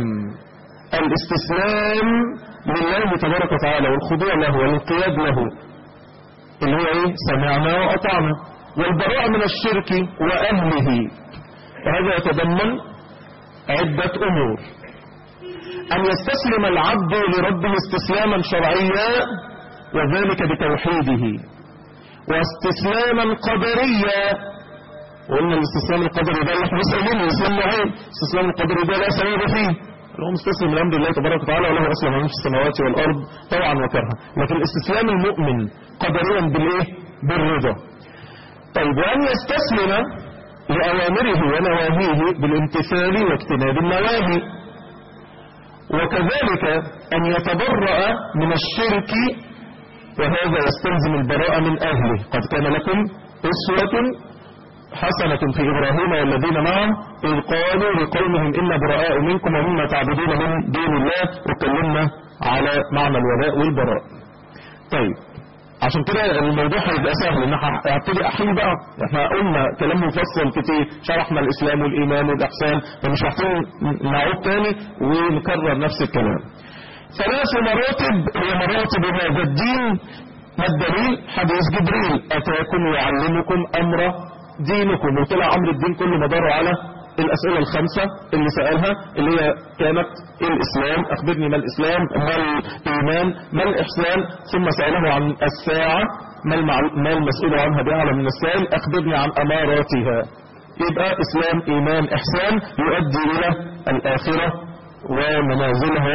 الاستسلام لله تبارك وتعالى والخضوع له والانقياد له اللي هو ايه سمعنا واطعنا والبراءة من الشرك واهله وهذا يتضمن عدة امور ان يستسلم العبد لربه استسلاما شرعيا وذلك بتوحيده واستسلاما قدريا وقلنا الاستسلام القدري ده اللي احنا لسه قايلينه الاسلام نوعين الاستسلام القدري ده لا سبب فيه اللي هو مستسلم لامر الله تبارك وتعالى وله اصلا من في السماوات والارض طوعا وكرها لكن الاستسلام المؤمن قدريا بالايه بالرضا طيب وان يستسلم لاوامره ونواهيه بالامتثال واجتناب النواهي وكذلك ان يتبرأ من الشرك وهذا يستلزم البراءة من اهله قد كان لكم اسوة حسنة في إبراهيم والذين معه إذ قالوا لقومهم إنا براء منكم ومما تعبدون من دون الله واتكلمنا على معنى الولاء والبراء طيب عشان كده الموضوع هيبقى سهل ان احنا هبتدي احيل بقى احنا قلنا كلام مفصل كتير شرحنا الاسلام والايمان والاحسان فمش محتاجين نعود تاني ونكرر نفس الكلام ثلاث مراتب هي مراتب هذا الدين ما الدليل حديث جبريل اتاكم يعلمكم امر دينكم وطلع امر الدين كله مداره على الاسئله الخمسه اللي سالها اللي هي كانت ايه الاسلام اخبرني ما الاسلام ما الايمان ما الاحسان ثم ساله عن الساعه ما, المعل... ما المسؤول عنها باعلم من السائل اخبرني عن اماراتها يبقى اسلام ايمان احسان يؤدي الى الاخره ومنازلها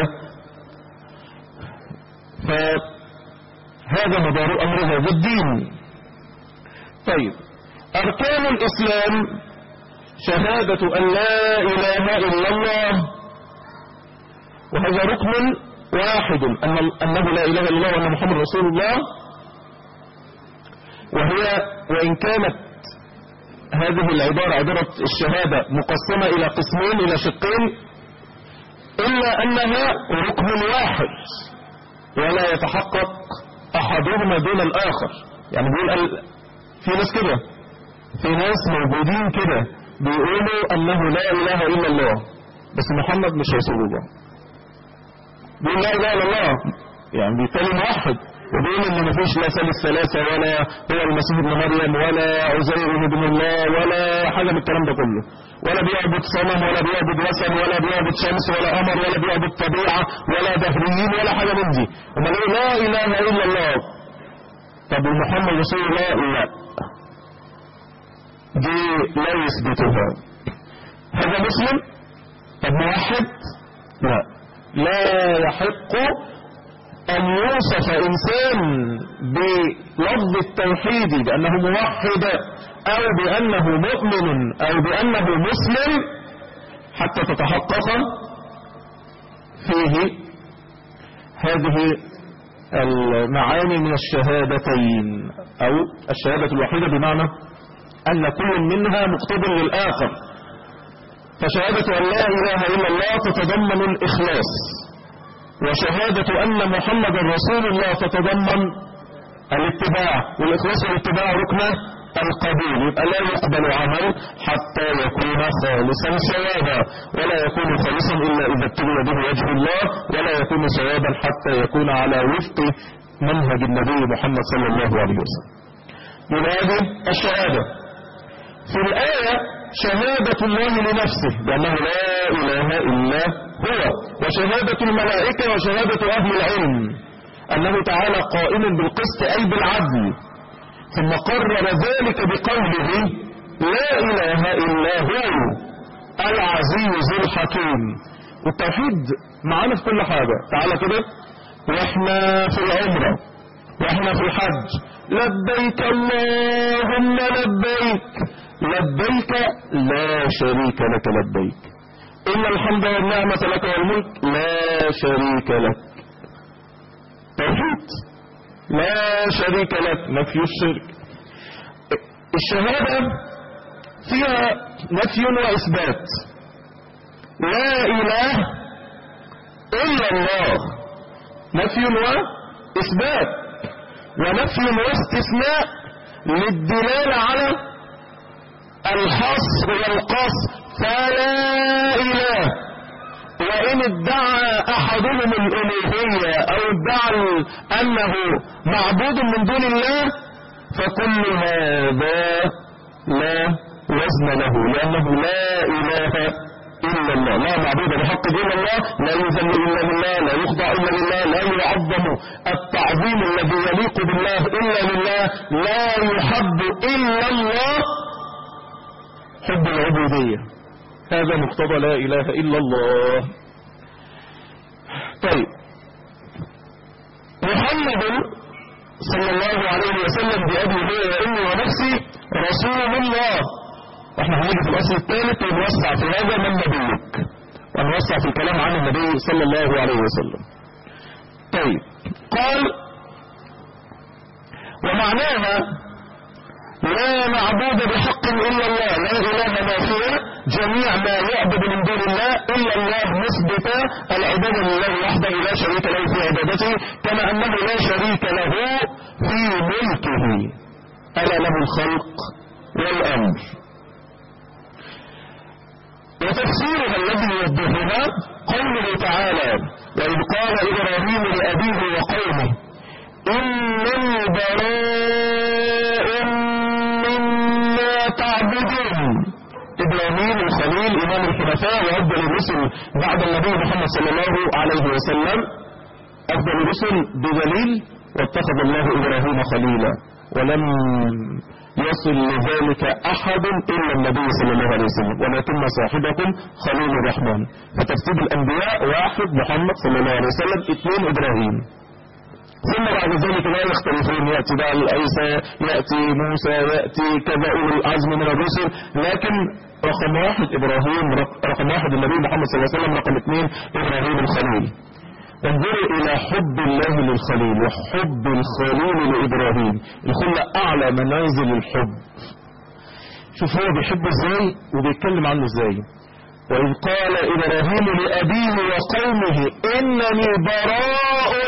فهذا مدار امر هذا الدين طيب أركان الإسلام شهادة أن لا إله إلا الله وهذا ركن واحد أن أنه لا إله إلا الله وأن محمد رسول الله وهي وإن كانت هذه العبارة عبارة الشهادة مقسمة إلى قسمين إلى شقين إلا أنها ركن واحد ولا يتحقق أحدهما دون الآخر يعني بيقول في ناس كده في ناس موجودين كده بيقولوا أنه لا إله إلا الله بس محمد مش رسول الله بيقول لا إله إلا الله يعني بيتكلم واحد وبيقول ان مفيش لا ثالث ثلاثة ولا هو المسيح ابن مريم ولا عزير ابن الله ولا حاجة من الكلام ده كله ولا بيعبد صنم ولا بيعبد وثن ولا بيعبد شمس ولا قمر ولا بيعبد طبيعة ولا دهريين ولا حاجة من دي هم لا اله الا الله طب ومحمد رسول الله لا دي لا يثبتها هذا مسلم طب موحد لا لا يحق أن يوصف إنسان بلفظ التوحيد بأنه موحد أو بأنه مؤمن أو بأنه مسلم حتى تتحقق فيه هذه المعاني من الشهادتين أو الشهادة الوحيدة بمعنى أن كل منها مقتضى للآخر فشهادة أن لا إله إلا الله تتضمن الإخلاص وشهادة أن محمد رسول الله تتضمن الاتباع والإخلاص والاتباع ركن القبول يبقى لا يقبل عمل حتى يكون خالصا صوابا ولا يكون خالصا إلا إذا ابتغي به وجه الله ولا يكون صوابا حتى يكون على وفق منهج النبي محمد صلى الله عليه وسلم من هذه الشهادة في الآية شهادة الله لنفسه بأنه لا إله إلا هو وشهادة الملائكة وشهادة أهل العلم أنه تعالى قائم بالقسط أي بالعدل ثم قرر ذلك بقوله لا إله إلا هو العزيز الحكيم والتوحيد معانا في كل حاجة تعالى كده واحنا في العمرة واحنا في الحج لبيك اللهم لبيك لبيك لا شريك لك لبيك إن الحمد والنعمة لك والملك لا شريك لك توحيد لا شريك لك نفي الشرك الشهادة فيها نفي وإثبات لا إله إلا الله نفي وإثبات ونفي واستثناء للدلالة على الحصر والقصر فلا إله وإن ادعى أحدهم الألوهية أو ادعى أنه معبود من دون الله فكل هذا لا وزن له لأنه لا إله إلا الله لا معبود بحق إلا الله لا يذل إلا بالله لا يخضع إلا لله لا يعظم التعظيم الذي يليق بالله إلا لله لا يحب إلا الله حب العبودية هذا مقتضى لا إله إلا الله طيب محمد صلى الله عليه وسلم بأبي هو وأمي ونفسي رسول الله واحنا هنيجي في الأصل الثالث ونوسع في هذا من نبيك ونوسع في الكلام عن النبي صلى الله عليه وسلم طيب قال ومعناها لا معبود بحق إلا الله لا إله نافية جميع ما يعبد من دون الله إلا الله مثبت العبادة لله وحده لا شريك له في عبادته كما أنه لا شريك له في ملكه ألا له الخلق والأمر وتفسيرها الذي يوضحها قوله تعالى وإذ قال إبراهيم لأبيه وقومه إنني براء مما تعبدون إبراهيم الخليل إمام الحنفاء وأفضل الرسل بعد النبي محمد صلى الله عليه وسلم أفضل الرسل بدليل واتخذ الله إبراهيم خليلا ولم يصل لذلك أحد إلا النبي صلى الله عليه وسلم ولكن صاحبكم خليل الرحمن فترتيب الأنبياء واحد محمد صلى الله عليه وسلم اثنين إبراهيم ثم بعد ذلك لا يختلفون يأتي بقى عيسى يأتي موسى يأتي كذا أولي العزم من الرسل لكن رقم واحد إبراهيم رقم واحد النبي محمد صلى الله عليه وسلم رقم اثنين إبراهيم الخليل انظروا إلى حب الله للخليل وحب الخليل لإبراهيم الخلة أعلى منازل الحب شوف هو بيحبه ازاي وبيتكلم عنه ازاي وإذ قال إبراهيم لأبيه وقومه إنني براء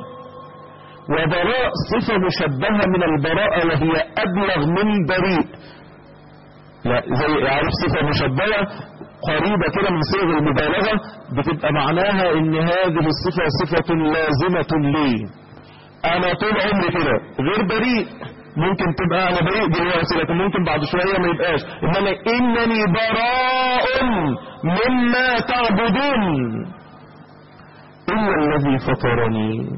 وبراء صفة مشبهة من البراءة وهي أبلغ من بريء لا زي عارف صفة مشبهة قريبة كده من صيغ المبالغة بتبقى معناها ان هذه الصفة صفة لازمة لي انا طول عمري كده غير بريء ممكن تبقى انا بريء دلوقتي لكن ممكن بعد شوية ما يبقاش انما انني براء مما تعبدون الا الذي فطرني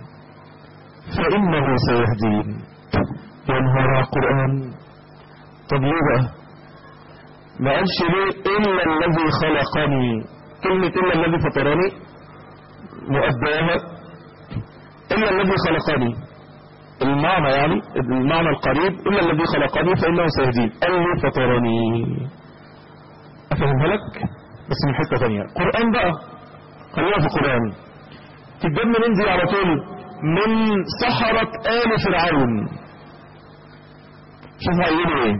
فانه سيهدين ينهر على القرآن طب ليه بقى ما قالش ليه الا الذي خلقني كلمة الا الذي فطرني مؤداها الا الذي خلقني المعنى يعني المعنى القريب الا الذي خلقني فانه سيهدين قال لي فطرني افهمها لك بس من حته ثانيه قران بقى خلينا في القران تتجاب منين دي على طول من سحرة آل فرعون شوف هيقولوا ايه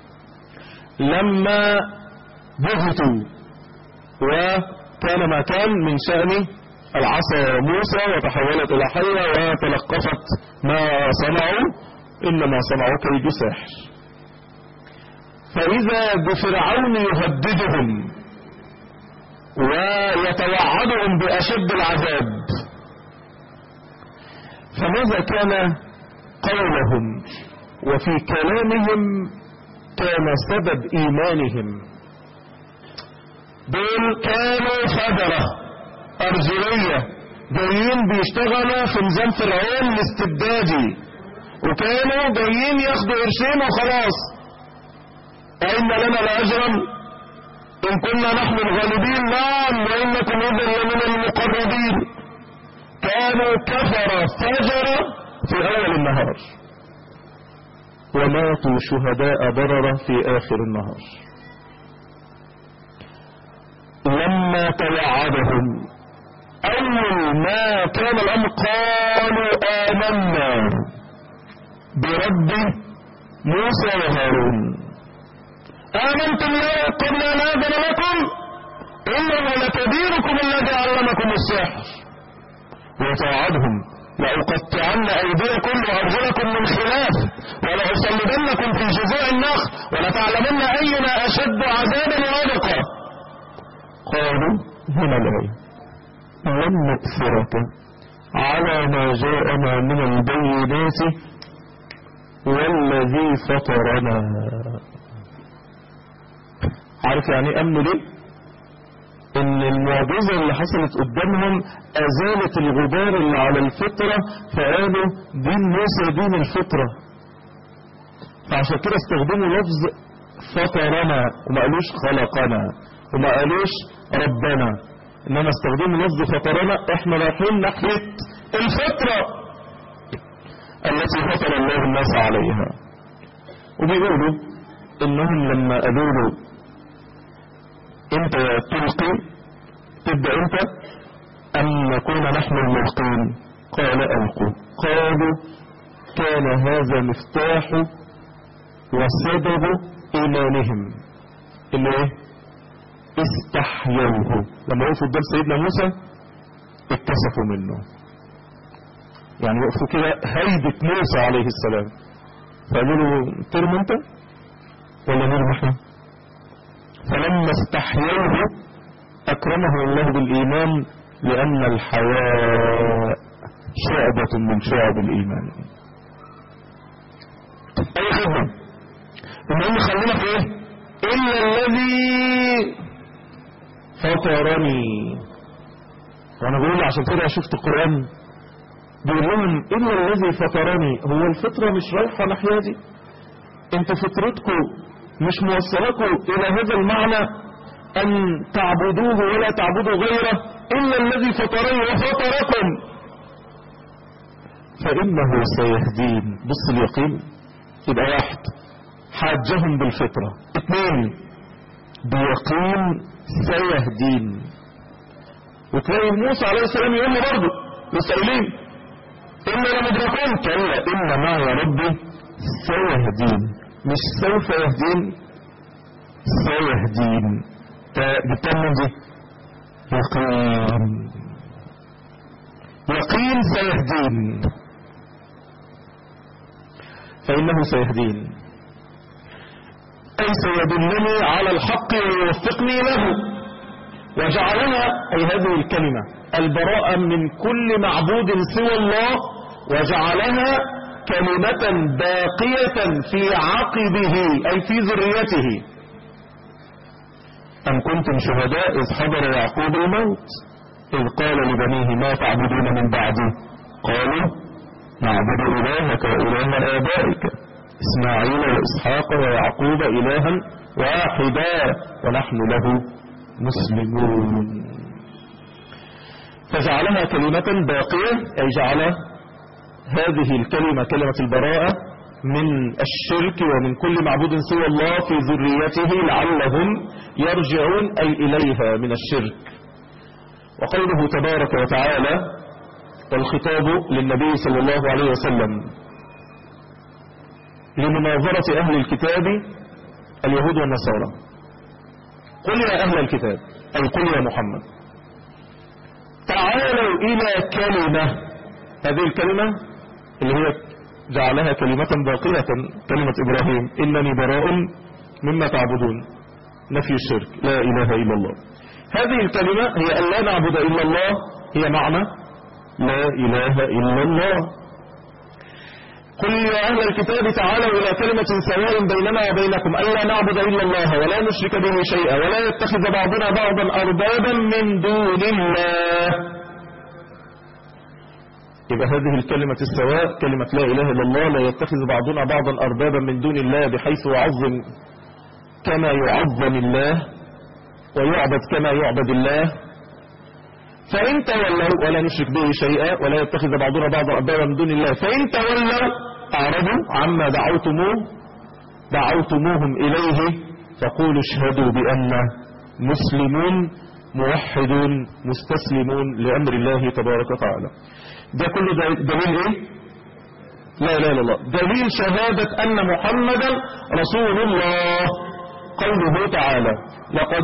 لما بهتوا وكان ما كان من شأن العصا موسى وتحولت إلى حية وتلقفت ما صنعوا إنما صنعوا كيد ساحر فإذا بفرعون يهددهم ويتوعدهم بأشد العذاب فماذا كان قولهم وفي كلامهم كان سبب إيمانهم دول كانوا فجرة أرجلية جايين بيشتغلوا في نظام فرعون الاستبدادي وكانوا جايين ياخدوا قرشين وخلاص أئن لنا لأجرا إن كنا نحن الغالبين نعم وإنكم إذا لمن المقربين كانوا كفر فجر في أول النهار وماتوا شهداء بررة في آخر النهار لما توعدهم أول ما كان الأمر قالوا آمنا برب موسى وهارون آمنتم له قبل أن آذن لكم إنه لكبيركم الذي علمكم السحر وتوعدهم لأقطعن أيديكم وأرجلكم من خلاف ولأصلبنكم في جذوع النخل ولتعلمن أينا أشد عذابا وأبقى قالوا هنا الآية لن نكفرك على ما جاءنا من البينات والذي فطرنا عارف يعني أمن ليه ان المعجزة اللي حصلت قدامهم ازالت الغبار اللي على الفطرة فقالوا دين موسى دين الفطرة فعشان كده استخدموا لفظ فطرنا وما قالوش خلقنا وما قالوش ربنا انما استخدموا لفظ فطرنا احنا رايحين ناحية الفطرة التي فطر الله الناس عليها وبيقولوا انهم لما قالوا له انت تلقي تبدأ انت ام نكون نحن الملقين قال القوا قالوا كان هذا مفتاح وسبب ايمانهم اللي ايه استحيوه لما وقفوا قدام سيدنا موسى اتكسفوا منه يعني وقفوا كده هيبة موسى عليه السلام فقالوا له ترمي انت ولا نرمي احنا فلما استحيوه أكرمه الله بالإيمان لأن الحياء شعبة من شعب الإيمان أي خدمة المهم خلينا في إيه إلا الذي فطرني وأنا بقول عشان كده شفت القرآن بيقول لهم إلا الذي فطرني هو الفطرة مش رايحة ناحية دي انتوا فطرتكم مش موصلكم الى هذا المعنى ان تعبدوه ولا تعبدوا غيره الا الذي فطرني وفطركم فانه سيهدين بص اليقين يبقى واحد حاجهم بالفطرة اثنين بيقين سيهدين وتلاقي موسى عليه السلام يقول له برضه للسائلين إنا لمدركون كلا إن معي ربي سيهدين مش سوف يهدين سيهدين جبتها من دي يقين يقين سيهدين فإنه سيهدين أي سيدلني على الحق ويوفقني له وجعلها أي هذه الكلمة البراءة من كل معبود سوى الله وجعلها كلمة باقية في عقبه أي في ذريته أم كنتم شهداء إذ حضر يعقوب الموت إذ قال لبنيه ما تعبدون من بعدي قالوا نعبد إلهك وإله آبائك إسماعيل وإسحاق ويعقوب إلها واحدا ونحن له مسلمون فجعلها كلمة باقية أي جعل هذه الكلمة كلمة البراءة من الشرك ومن كل معبود سوى الله في ذريته لعلهم يرجعون أي إليها من الشرك وقوله تبارك وتعالى والخطاب للنبي صلى الله عليه وسلم لمناظرة أهل الكتاب اليهود والنصارى قل يا أهل الكتاب أي قل يا محمد تعالوا إلى كلمة هذه الكلمة اللي هي جعلها كلمة باقية كلمة إبراهيم إنني براء مما تعبدون نفي الشرك لا إله إلا الله هذه الكلمة هي أن لا نعبد إلا الله هي معنى لا إله إلا الله قل يا أهل الكتاب تعالوا إلى كلمة سواء بيننا وبينكم ألا نعبد إلا الله ولا نشرك به شيئا ولا يتخذ بعضنا بعضا أربابا من دون الله يبقى هذه الكلمة السواء كلمة لا إله إلا الله لا يتخذ بعضنا بعضا أربابا من دون الله بحيث يعظم كما يعظم الله ويعبد كما يعبد الله فإن تولوا ولا نشرك به شيئا ولا يتخذ بعضنا بعضا أربابا من دون الله فإن تولوا أعرضوا عما دعوتموه دعوتموهم إليه فقولوا اشهدوا بأن مسلمون موحدون مستسلمون لأمر الله تبارك وتعالى ده كله دليل ايه لا لا لا لا دليل شهادة أن محمدا رسول الله قوله تعالى لقد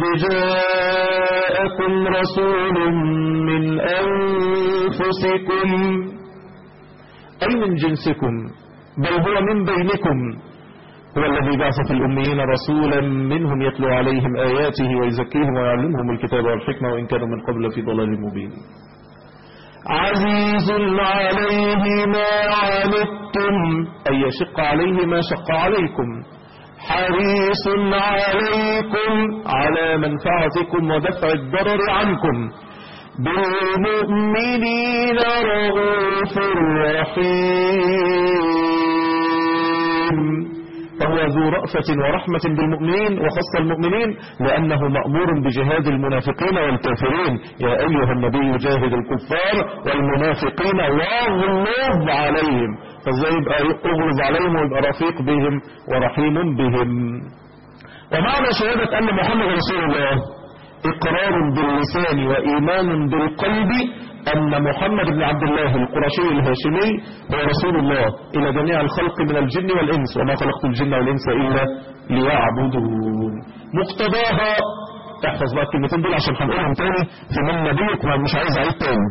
جاءكم رسول من أنفسكم أي من جنسكم بل هو من بينكم هو الذي بعث في الأميين رسولا منهم يتلو عليهم آياته ويزكيهم ويعلمهم الكتاب والحكمة وإن كانوا من قبل في ضلال مبين عزيز عليه ما عنتم أي يشق عليه ما شق عليكم حريص عليكم على منفعتكم ودفع الضرر عنكم بالمؤمنين رؤوف رحيم فهو ذو رأفة ورحمة بالمؤمنين وخص المؤمنين لأنه مأمور بجهاد المنافقين والكافرين يا أيها النبي جاهد الكفار والمنافقين واغلظ عليهم فازاي يبقى اغلظ عليهم ويبقى رفيق بهم ورحيم بهم ومعنى شهادة أن محمد رسول الله إقرار باللسان وإيمان بالقلب أن محمد بن عبد الله القرشي الهاشمي هو رسول الله إلى جميع الخلق من الجن والإنس وما خلقت الجن والإنس إلا ليعبدون مقتضاها احفظ بقى الكلمتين دول عشان هنقولهم تاني في من نبيك مش عايز أعيد تاني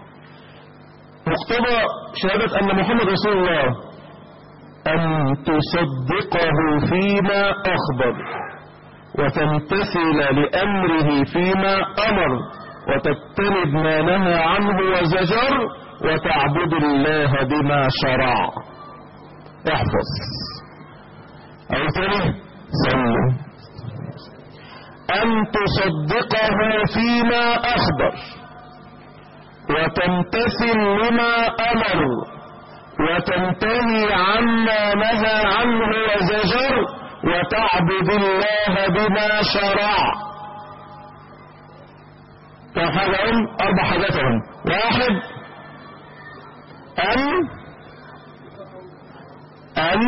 مقتضى شهادة أن محمد رسول الله أن تصدقه فيما أخبر وتمتثل لأمره فيما أمر وتجتنب ما نهى عنه وزجر وتعبد الله بما شرع احفظ أو تاني سلم أن تصدقه فيما أخبر وتمتثل لما أمر وتنتهي عما نهى عنه وزجر وتعبد الله بما شرع كم حاجة هم أربع حاجات هم واحد أن أن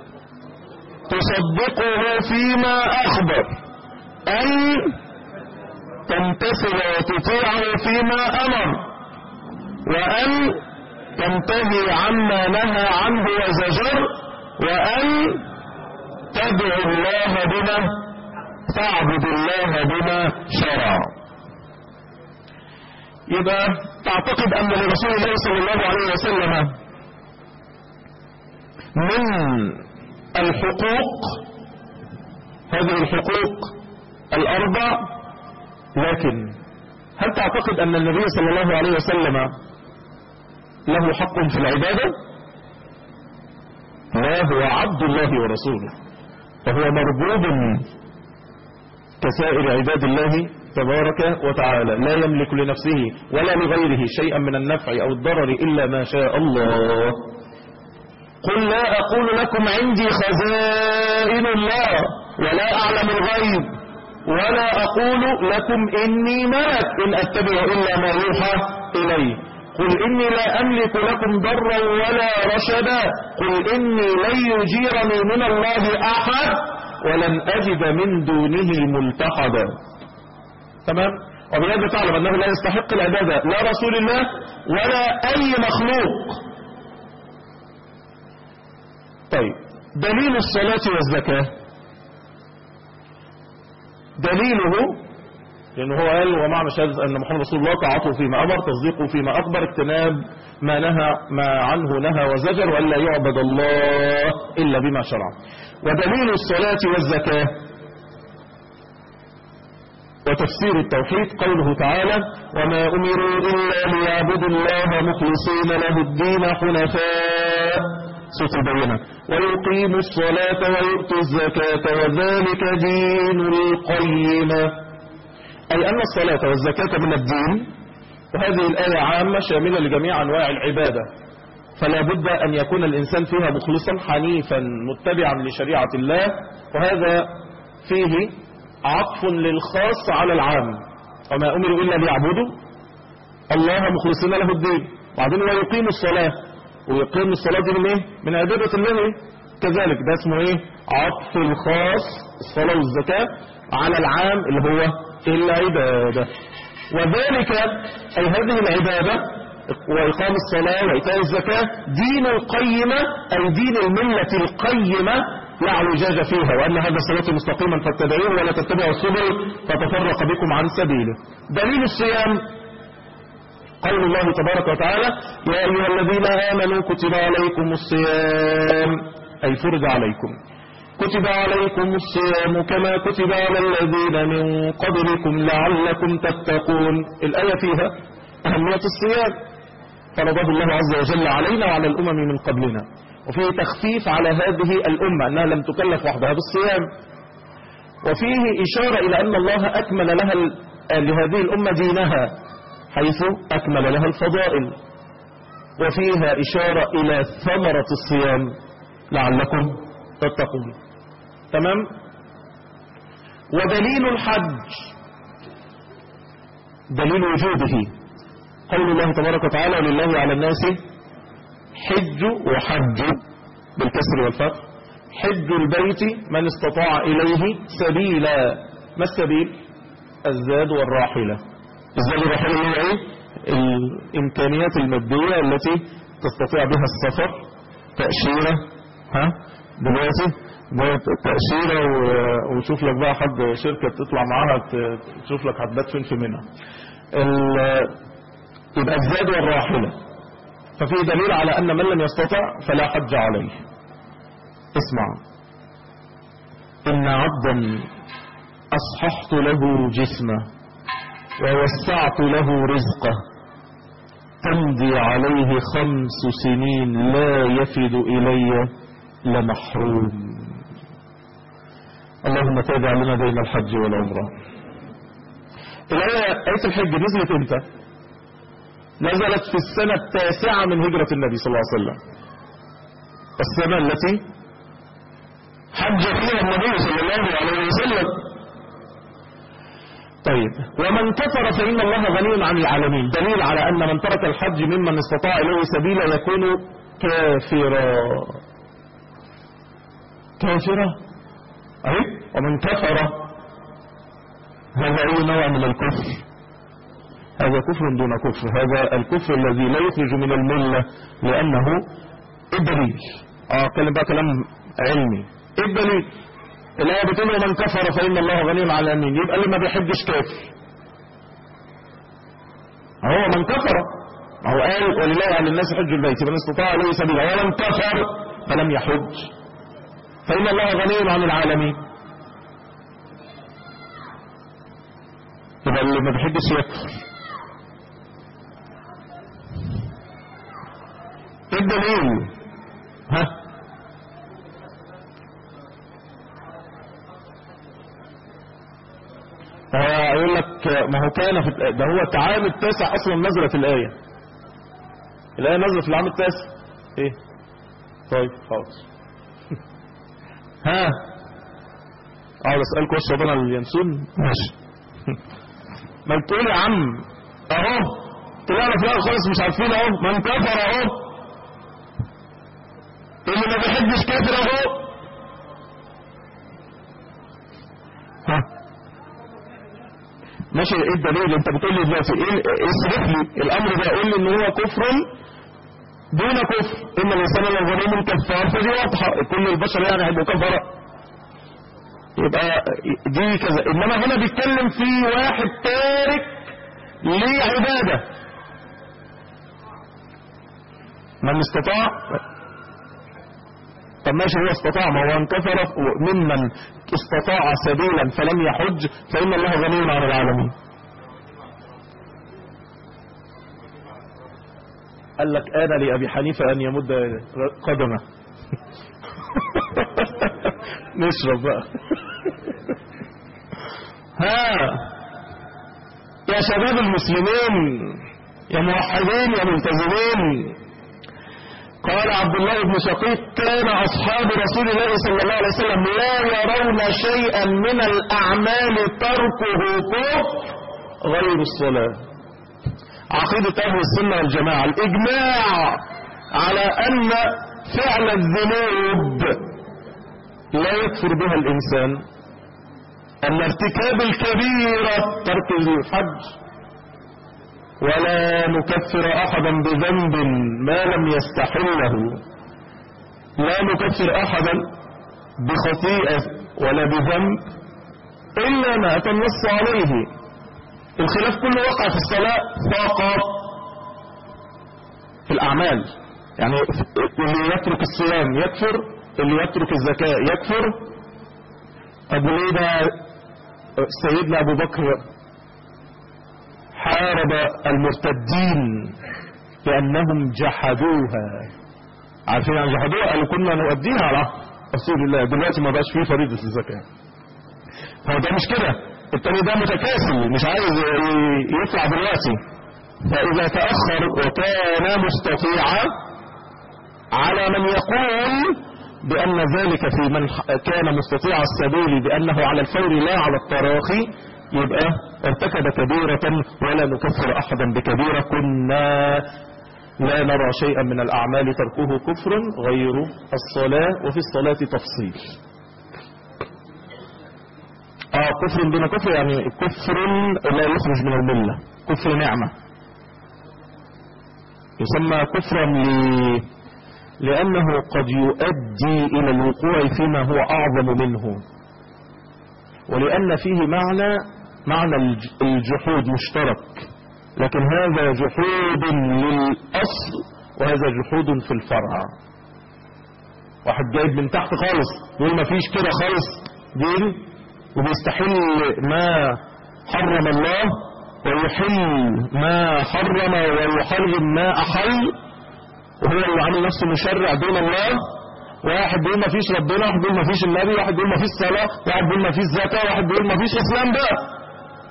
تصدقه فيما أخبر أن تمتثل وتطيعه فيما أمر وأن تنتهي عما نهى عنه وزجر وأن تدعو الله بما فاعبد الله بما شرع يبقى تعتقد أن لرسول الله صلى الله عليه وسلم من الحقوق هذه الحقوق الأربع لكن هل تعتقد أن النبي صلى الله عليه وسلم له حق في العبادة لا هو عبد الله ورسوله فهو مربوب كسائر عباد الله تبارك وتعالى لا يملك لنفسه ولا لغيره شيئا من النفع أو الضرر إلا ما شاء الله قل لا أقول لكم عندي خزائن الله ولا أعلم الغيب ولا أقول لكم إني ملك إن أتبع إلا ما يوحى إلي قل إني لا أملك لكم ضرا ولا رشدا قل إني لن يجيرني من الله أحد ولن أجد من دونه ملتحدا تمام وبهذا تعلم أنه لا يستحق العبادة لا رسول الله ولا أي مخلوق طيب دليل الصلاة والزكاة دليله لأنه هو قال ومعنى شهادة أن محمد رسول الله طاعته فيما أمر تصديقه فيما أخبر اجتناب ما نهى ما عنه نهى وزجر وألا يعبد الله إلا بما شرع ودليل الصلاة والزكاة وتفسير التوحيد قوله تعالى وما أمروا إلا ليعبدوا الله مخلصين له الدين حنفاء سورة البينة ويقيموا الصلاة ويؤتوا الزكاة وذلك دين القيمة أي أن الصلاة والزكاة من الدين وهذه الآية عامة شاملة لجميع أنواع العبادة فلا بد أن يكون الإنسان فيها مخلصا حنيفا متبعا لشريعة الله وهذا فيه عطف للخاص على العام وما أمروا إلا ليعبدوا الله مخلصين له الدين وبعدين ويقيم الصلاة ويقيم الصلاة دي من ايه من عبادة الله كذلك ده اسمه ايه عطف الخاص الصلاة والزكاة على العام اللي هو العبادة وذلك أي هذه العبادة وإقام الصلاة وإيتاء الزكاة دين القيمة أي دين الملة القيمة لا اعوجاج فيها وأن هذا صراط مستقيما فاتبعوه ولا تتبعوا السبل فتفرق بكم عن سبيله دليل الصيام قول الله تبارك وتعالى يا أيها الذين آمنوا كتب عليكم الصيام أي فرض عليكم كتب عليكم الصيام كما كتب على الذين من قبلكم لعلكم تتقون الآية فيها أهمية الصيام فرضه الله عز وجل علينا وعلى الأمم من قبلنا وفيه تخفيف على هذه الأمة أنها لم تكلف وحدها بالصيام وفيه إشارة إلى أن الله أكمل لها لهذه الأمة دينها حيث أكمل لها الفضائل وفيها إشارة إلى ثمرة الصيام لعلكم تتقون تمام ودليل الحج دليل وجوبه قول الله تبارك وتعالى لله على الناس حج وحج بالكسر والفتح حج البيت من استطاع إليه سبيلا ما السبيل الزاد والراحلة الزاد والراحلة هي ايه الإمكانيات المادية التي تستطيع بها السفر تأشيرة ها دلوقتي تأشيرة وشوف لك بقى حد شركة تطلع معاها تشوف لك هتبات فين في منها يبقى الزاد والراحلة ففي دليل على أن من لم يستطع فلا حج عليه اسمع إن عبدا أصححت له جسمه ووسعت له رزقه تمضي عليه خمس سنين لا يفد إلي لمحروم اللهم تابع لنا بين الحج والعمرة الآية آية الحج نزلت امتى نزلت في السنة التاسعة من هجرة النبي صلى الله عليه وسلم السنة التي حج فيها النبي صلى الله عليه وسلم طيب ومن كفر فإن الله غني عن العالمين دليل على أن من ترك الحج ممن استطاع إليه سبيلا يكون كافرا كافرا أي ومن كفر هذا أي نوع من الكفر هذا كفر دون كفر هذا الكفر الذي لا يخرج من الملة لأنه الدليل اه اتكلم بقى كلام علمي الدليل الآية بتقول ومن كفر فإن الله غني على مين يبقى اللي ما بيحجش كافر هو من كفر ما هو قال ولله على الناس حج البيت من استطاع عليه سبيلا ومن كفر فلم يحج فإن الله غني عن العالمين يبقى اللي ما بيحجش يكفر ايه الدليل ها هو يقول لك ما هو كان في ده هو العام التاسع اصلا نزلت الايه الايه نزلت في العام التاسع ايه طيب خلاص ها اقعد اسالكم وش ربنا اللي ينسون ماشي ما تقول يا عم اهو طلعنا في الاول خالص مش عارفين اهو من كفر اهو اللي ما بيحبش كافر اهو ها ماشي ايه الدليل انت بتقول لي دلوقتي ايه اصرف لي الامر ده قول لي ان هو كفر دون كفر ان الانسان لو ظلم كفار فدي واضحه كل البشر يعني هيبقوا كفره يبقى دي كذا انما هنا بيتكلم في واحد تارك لعباده من استطاع طب ماشي هو استطاع ما هو انكفر ممن استطاع سبيلا فلم يحج فإن الله غني عن العالمين قال لك آن لأبي حنيفة أن يمد قدمه نشرب بقى ها يا شباب المسلمين يا موحدين يا ملتزمين قال عبد الله بن شقيق كان أصحاب رسول الله صلى الله عليه وسلم لا يرون شيئا من الأعمال تركه كفر غير الصلاة عقيدة أهل السنة والجماعة الإجماع على أن فعل الذنوب لا يكفر بها الإنسان أن ارتكاب الكبيرة ترك الحج ولا نكفر احدا بذنب ما لم يستحله لا نكفر احدا بخطيئة ولا بذنب الا ما اتى النص عليه الخلاف كله وقع في الصلاة فقط في الاعمال يعني اللي يترك الصيام يكفر اللي يترك الزكاة يكفر طب ليه ده سيدنا ابو بكر حارب المرتدين لأنهم جحدوها عارفين عن جحدوها قالوا كنا نؤديها على رسول الله دلوقتي ما بقاش فيه فريضة الزكاة هو ده مش كده التاني ده متكاسل مش عايز يطلع دلوقتي فإذا تأخر وكان مستطيعا على من يقول بأن ذلك في من كان مستطيع السبيل بأنه على الفور لا على التراخي يبقى ارتكب كبيرة ولا نكفر أحدا بكبيرة كنا لا نرى شيئا من الأعمال تركه كفر غير الصلاة وفي الصلاة تفصيل آه كفر دون كفر يعني كفر لا يخرج من الملة كفر نعمة يسمى كفرا ل... لأنه قد يؤدي إلى الوقوع فيما هو أعظم منه ولأن فيه معنى معنى الجحود مشترك لكن هذا جحود للأصل وهذا جحود في الفرع واحد جايب من تحت خالص يقول ما فيش كده خالص دين وبيستحل ما حرم الله ويحل ما حرم ويحرم ما أحل وهو اللي عامل نفسه مشرع دون الله واحد بيقول ما فيش ربنا واحد بيقول ما فيش النبي واحد بيقول ما فيش صلاة واحد بيقول ما فيش زكاة واحد بيقول ما فيش إسلام بقى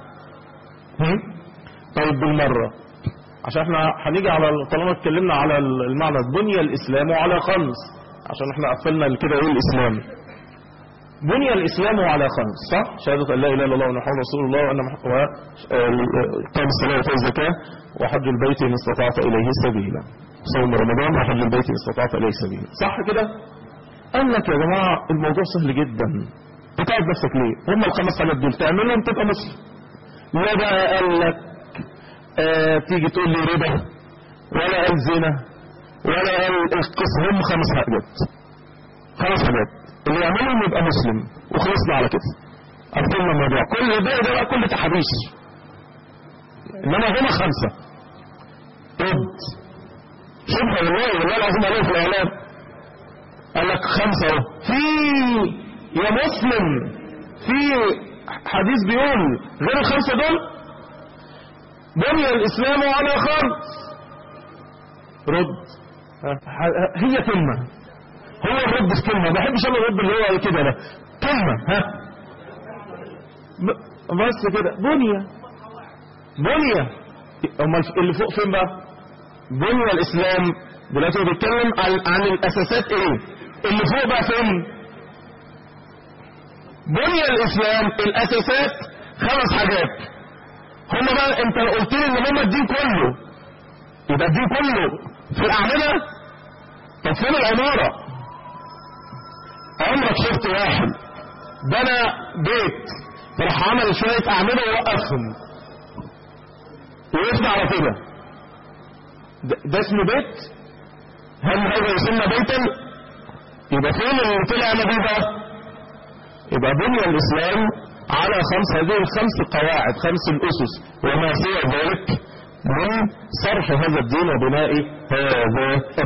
طيب بالمرة عشان احنا هنيجي على طالما اتكلمنا على المعنى بني الاسلام وعلى خمس عشان احنا قفلنا كده ايه الاسلام بني الاسلام على خمس صح شهادة ان لا اله الا الله ونحن رسول الله وان قام الصلاة وفاء الزكاة وحج البيت ان استطعت اليه سبيلا صوم رمضان وحج البيت ان استطعت اليه سبيلا صح كده قال لك يا جماعة الموضوع سهل جدا بتعب نفسك ليه هم الخمس حاجات دول تعملهم تبقى مسلم لا بقى قال لك آه تيجي تقول لي ربا ولا قال زنا ولا قال القص هم خمس حاجات خمس حاجات اللي يعملهم يبقى مسلم وخلصنا على كده قفلنا الموضوع كل الباقي ده بقى كل تحريش انما هنا خمسه رد شبهه والله والله العظيم عليه في الاعلام قال لك خمسه اهو في يا مسلم في حديث بيقول غير الخمسه دول بني الاسلام على خمس رد ها، هي كلمه هو الرد في كلمه ما بحبش انا الرد اللي هو كده ده كلمه ها ب- بس كده بنيه بنيه امال اللي فوق فين بقى بني الاسلام دلوقتي هو بيتكلم عن, عن الاساسات ايه اللي فوق بقى فين بني الاسلام الاساسات خمس حاجات هم بقى انت لو قلت لي ان هم الدين كله يبقى الدين كله في الاعمده طب فين العماره عمرك شفت واحد بنى بيت راح عمل شويه اعمده ووقفهم ويفضل على كده ده, ده اسمه بيت هل هذا يسمى بيتا يبقى فين اللي طلع نبي بقى يبقى بني الاسلام على خمس هذه الخمس قواعد خمس الاسس وما سوى ذلك من صرف هذا الدين وبناء هذا